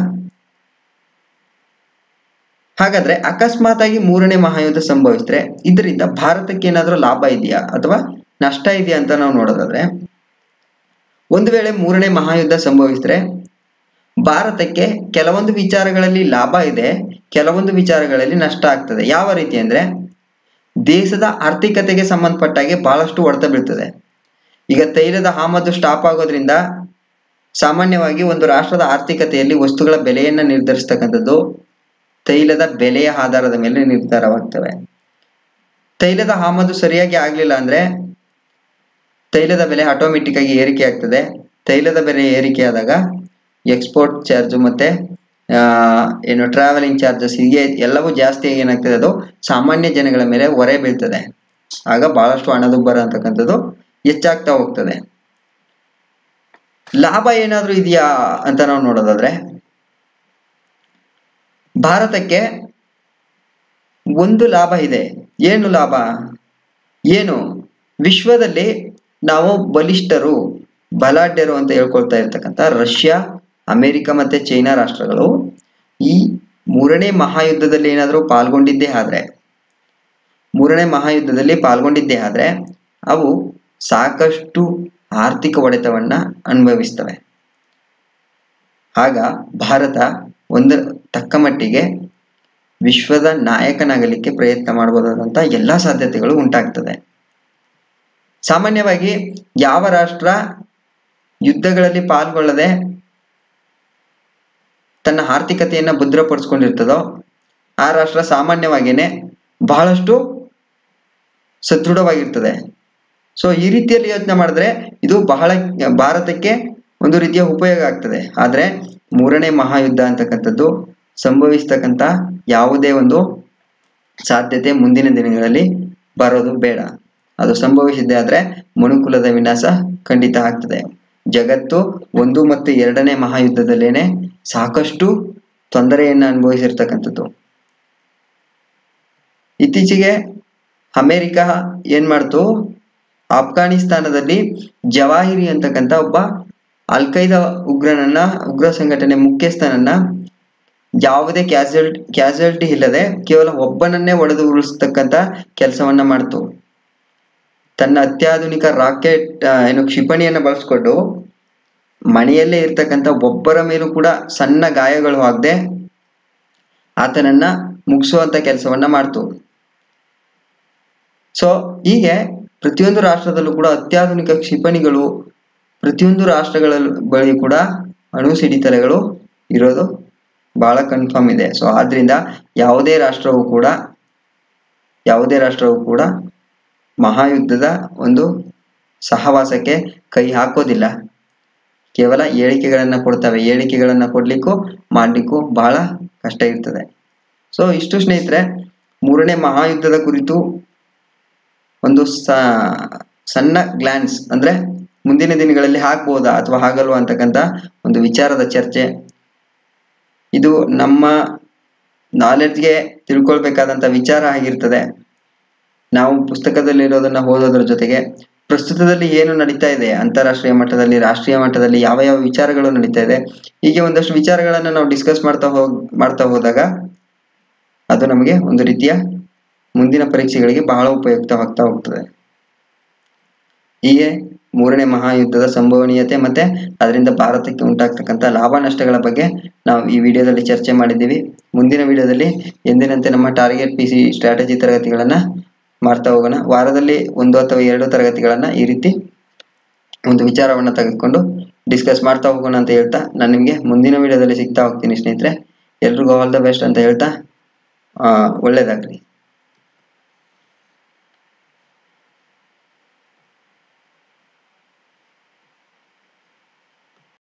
ಹಾಗಾದ್ರೆ ಅಕಸ್ಮಾತ್ ಆಗಿ ಮೂರನೇ ಮಹಾಯುದ್ಧ ಸಂಭವಿಸಿದ್ರೆ ಇದರಿಂದ ಭಾರತಕ್ಕೆ ಏನಾದ್ರೂ ಲಾಭ ಇದೆಯಾ ಅಥವಾ ನಷ್ಟ ಇದೆಯಾ ಅಂತ ನಾವು ನೋಡೋದಾದ್ರೆ ಒಂದು ವೇಳೆ ಮೂರನೇ ಮಹಾಯುದ್ಧ ಸಂಭವಿಸಿದ್ರೆ ಭಾರತಕ್ಕೆ ಕೆಲವೊಂದು ವಿಚಾರಗಳಲ್ಲಿ ಲಾಭ ಇದೆ ಕೆಲವೊಂದು ವಿಚಾರಗಳಲ್ಲಿ ನಷ್ಟ ಆಗ್ತದೆ ಯಾವ ರೀತಿ ಅಂದ್ರೆ ದೇಶದ ಆರ್ಥಿಕತೆಗೆ ಸಂಬಂಧಪಟ್ಟಾಗೆ ಬಹಳಷ್ಟು ಹೊಡೆತ ಬೀಳ್ತದೆ ಈಗ ತೈಲದ ಆಮದು ಸ್ಟಾಪ್ ಆಗೋದ್ರಿಂದ ಸಾಮಾನ್ಯವಾಗಿ ಒಂದು ರಾಷ್ಟ್ರದ ಆರ್ಥಿಕತೆಯಲ್ಲಿ ವಸ್ತುಗಳ ಬೆಲೆಯನ್ನ ನಿರ್ಧರಿಸ್ತಕ್ಕಂಥದ್ದು ತೈಲದ ಬೆಲೆಯ ಆಧಾರದ ಮೇಲೆ ನಿರ್ಧಾರವಾಗ್ತವೆ ತೈಲದ ಆಮದು ಸರಿಯಾಗಿ ಆಗ್ಲಿಲ್ಲ ಅಂದ್ರೆ ತೈಲದ ಬೆಲೆ ಆಟೋಮೆಟಿಕ್ ಆಗಿ ಏರಿಕೆ ಆಗ್ತದೆ ತೈಲದ ಬೆಲೆ ಏರಿಕೆ ಆದಾಗ ಎಕ್ಸ್ಪೋರ್ಟ್ ಚಾರ್ಜ್ ಮತ್ತೆ ಆ, ಏನು ಟ್ರಾವೆಲಿಂಗ್ ಚಾರ್ಜಸ್ ಹೀಗೆ ಎಲ್ಲವೂ ಜಾಸ್ತಿ ಆಗಿ ಏನಾಗ್ತದೆ ಅದು ಸಾಮಾನ್ಯ ಜನಗಳ ಮೇಲೆ ಹೊರೆ ಬೀಳ್ತದೆ ಆಗ ಬಹಳಷ್ಟು ಹಣದುಬ್ಬರ ಅಂತಕ್ಕಂಥದ್ದು ಹೆಚ್ಚಾಗ್ತಾ ಹೋಗ್ತದೆ ಲಾಭ ಏನಾದ್ರೂ ಇದೆಯಾ ಅಂತ ನಾವು ನೋಡೋದಾದ್ರೆ ಭಾರತಕ್ಕೆ ಒಂದು ಲಾಭ ಇದೆ ಏನು ಲಾಭ ಏನು ವಿಶ್ವದಲ್ಲಿ ನಾವು ಬಲಿಷ್ಠರು ಬಲಾಢ್ಯರು ಅಂತ ಹೇಳ್ಕೊಳ್ತಾ ಇರ್ತಕ್ಕಂಥ ರಷ್ಯಾ ಅಮೆರಿಕ ಮತ್ತೆ ಚೈನಾ ರಾಷ್ಟ್ರಗಳು ಈ ಮೂರನೇ ಮಹಾಯುದ್ಧದಲ್ಲಿ ಏನಾದರೂ ಪಾಲ್ಗೊಂಡಿದ್ದೇ ಆದ್ರೆ ಮೂರನೇ ಮಹಾಯುದ್ಧದಲ್ಲಿ ಪಾಲ್ಗೊಂಡಿದ್ದೇ ಆದ್ರೆ ಅವು ಸಾಕಷ್ಟು ಆರ್ಥಿಕ ಹೊಡೆತವನ್ನ ಅನುಭವಿಸ್ತವೆ ಆಗ ಭಾರತ ಒಂದು ತಕ್ಕ ಮಟ್ಟಿಗೆ ವಿಶ್ವದ ನಾಯಕನಾಗಲಿಕ್ಕೆ ಪ್ರಯತ್ನ ಮಾಡಬಹುದಾದಂಥ ಎಲ್ಲ ಸಾಧ್ಯತೆಗಳು ಉಂಟಾಗ್ತದೆ ಸಾಮಾನ್ಯವಾಗಿ ಯಾವ ರಾಷ್ಟ್ರ ಯುದ್ಧಗಳಲ್ಲಿ ಪಾಲ್ಗೊಳ್ಳದೆ ತನ್ನ ಆರ್ಥಿಕತೆಯನ್ನು ಭದ್ರಪಡಿಸ್ಕೊಂಡಿರ್ತದೋ ಆ ರಾಷ್ಟ್ರ ಸಾಮಾನ್ಯವಾಗಿಯೇ ಬಹಳಷ್ಟು ಸದೃಢವಾಗಿರ್ತದೆ ಸೊ ಈ ರೀತಿಯಲ್ಲಿ ಯೋಚನೆ ಮಾಡಿದ್ರೆ ಇದು ಬಹಳ ಭಾರತಕ್ಕೆ ಒಂದು ರೀತಿಯ ಉಪಯೋಗ ಆಗ್ತದೆ ಆದರೆ ಮೂರನೇ ಮಹಾಯುದ್ಧ ಅಂತಕ್ಕಂಥದ್ದು ಸಂಭವಿಸ್ತಕ್ಕಂಥ ಯಾವುದೇ ಒಂದು ಸಾಧ್ಯತೆ ಮುಂದಿನ ದಿನಗಳಲ್ಲಿ ಬರೋದು ಬೇಡ ಅದು ಸಂಭವಿಸಿದ್ದೆ ಆದರೆ ಮನುಕುಲದ ವಿನಾಶ ಖಂಡಿತ ಆಗ್ತದೆ ಜಗತ್ತು ಒಂದು ಮತ್ತು ಎರಡನೇ ಮಹಾಯುದ್ಧದಲ್ಲೇನೆ ಸಾಕಷ್ಟು ತೊಂದರೆಯನ್ನು ಅನುಭವಿಸಿರ್ತಕ್ಕಂಥದ್ದು ಇತ್ತೀಚೆಗೆ ಅಮೆರಿಕ ಏನ್ ಮಾಡ್ತು ಆಫ್ಘಾನಿಸ್ತಾನದಲ್ಲಿ ಜವಾಹಿರಿ ಅಂತಕ್ಕಂಥ ಒಬ್ಬ ಅಲ್ ಖೈದಾ ಉಗ್ರನನ್ನ ಉಗ್ರ ಸಂಘಟನೆ ಮುಖ್ಯಸ್ಥನನ್ನ ಯಾವುದೇ ಕ್ಯಾಸುಯಲ್ ಕ್ಯಾಸುಯಾಲಿಟಿ ಇಲ್ಲದೆ ಕೇವಲ ಒಬ್ಬನನ್ನೇ ಒಡೆದು ಉರುಳಿಸ್ತಕ್ಕಂಥ ಕೆಲಸವನ್ನ ಮಾಡ್ತು ತನ್ನ ಅತ್ಯಾಧುನಿಕ ರಾಕೆಟ್ ಏನು ಕ್ಷಿಪಣಿಯನ್ನು ಬಳಸ್ಕೊಂಡು ಮನೆಯಲ್ಲೇ ಇರ್ತಕ್ಕಂಥ ಒಬ್ಬರ ಮೇಲೂ ಕೂಡ ಸಣ್ಣ ಗಾಯಗಳು ಆಗದೆ ಆತನನ್ನ ಮುಗಿಸುವಂತ ಕೆಲಸವನ್ನ ಮಾಡ್ತು ಸೊ ಹೀಗೆ ಪ್ರತಿಯೊಂದು ರಾಷ್ಟ್ರದಲ್ಲೂ ಕೂಡ ಅತ್ಯಾಧುನಿಕ ಕ್ಷಿಪಣಿಗಳು ಪ್ರತಿಯೊಂದು ರಾಷ್ಟ್ರಗಳ ಬಳಿ ಕೂಡ ಅಣು ಸಿಡಿತಲೆಗಳು ಇರೋದು ಬಹಳ ಕನ್ಫರ್ಮ್ ಇದೆ ಸೊ ಆದ್ರಿಂದ ಯಾವುದೇ ರಾಷ್ಟ್ರವು ಕೂಡ ಯಾವುದೇ ರಾಷ್ಟ್ರವು ಕೂಡ ಮಹಾಯುದ್ಧದ ಒಂದು ಸಹವಾಸಕ್ಕೆ ಕೈ ಹಾಕೋದಿಲ್ಲ ಕೇವಲ ಹೇಳಿಕೆಗಳನ್ನು ಕೊಡ್ತವೆ ಹೇಳಿಕೆಗಳನ್ನು ಕೊಡ್ಲಿಕ್ಕೂ ಮಾಡ್ಲಿಕ್ಕೂ ಬಹಳ ಕಷ್ಟ ಇರ್ತದೆ ಸೊ ಇಷ್ಟು ಸ್ನೇಹಿತರೆ ಮೂರನೇ ಮಹಾಯುದ್ಧದ ಕುರಿತು ಒಂದು ಸಣ್ಣ ಗ್ಲಾನ್ಸ್ ಅಂದ್ರೆ ಮುಂದಿನ ದಿನಗಳಲ್ಲಿ ಆಗ್ಬೋದಾ ಅಥವಾ ಆಗಲ್ವಾ ಅಂತಕ್ಕಂಥ ಒಂದು ವಿಚಾರದ ಚರ್ಚೆ ಇದು ನಮ್ಮ ನಾಲೆಡ್ಜ್ಗೆ ತಿಳ್ಕೊಳ್ಬೇಕಾದಂಥ ವಿಚಾರ ಆಗಿರ್ತದೆ ನಾವು ಪುಸ್ತಕದಲ್ಲಿರೋದನ್ನ ಓದೋದ್ರ ಜೊತೆಗೆ ಪ್ರಸ್ತುತದಲ್ಲಿ ಏನು ನಡೀತಾ ಇದೆ ಅಂತಾರಾಷ್ಟ್ರೀಯ ಮಟ್ಟದಲ್ಲಿ ರಾಷ್ಟ್ರೀಯ ಮಟ್ಟದಲ್ಲಿ ಯಾವ ಯಾವ ವಿಚಾರಗಳು ನಡೀತಾ ಇದೆ ಹೀಗೆ ಒಂದಷ್ಟು ವಿಚಾರಗಳನ್ನು ನಾವು ಡಿಸ್ಕಸ್ ಮಾಡ್ತಾ ಹೋಗ್ ಮಾಡ್ತಾ ಹೋದಾಗ ಅದು ನಮಗೆ ಒಂದು ರೀತಿಯ ಮುಂದಿನ ಪರೀಕ್ಷೆಗಳಿಗೆ ಬಹಳ ಉಪಯುಕ್ತವಾಗ್ತಾ ಹೋಗ್ತದೆ ಹೀಗೆ ಮೂರನೇ ಮಹಾಯುದ್ಧದ ಸಂಭವನೀಯತೆ ಮತ್ತೆ ಅದರಿಂದ ಭಾರತಕ್ಕೆ ಉಂಟಾಗ್ತಕ್ಕಂಥ ಲಾಭ ನಷ್ಟಗಳ ಬಗ್ಗೆ ನಾವು ಈ ವಿಡಿಯೋದಲ್ಲಿ ಚರ್ಚೆ ಮಾಡಿದ್ದೀವಿ ಮುಂದಿನ ವಿಡಿಯೋದಲ್ಲಿ ಎಂದಿನಂತೆ ನಮ್ಮ ಟಾರ್ಗೆಟ್ ಪಿ ಸಿ ಸ್ಟ್ರಾಟಜಿ ತರಗತಿಗಳನ್ನ ಮಾಡ್ತಾ ಹೋಗೋಣ ವಾರದಲ್ಲಿ ಒಂದು ಅಥವಾ ಎರಡು ತರಗತಿಗಳನ್ನ ಈ ರೀತಿ ಒಂದು ವಿಚಾರವನ್ನ ತೆಗೆದುಕೊಂಡು ಡಿಸ್ಕಸ್ ಮಾಡ್ತಾ ಹೋಗೋಣ ಅಂತ ಹೇಳ್ತಾ ನಾನು ನಿಮಗೆ ಮುಂದಿನ ವಿಡಿಯೋದಲ್ಲಿ ಸಿಗ್ತಾ ಹೋಗ್ತೀನಿ ಸ್ನೇಹಿತರೆ ಎಲ್ರಿಗೂ ಆಲ್ ದ ಬೆಸ್ಟ್ ಅಂತ ಹೇಳ್ತಾ ಒಳ್ಳೇದಾಗ್ಲಿ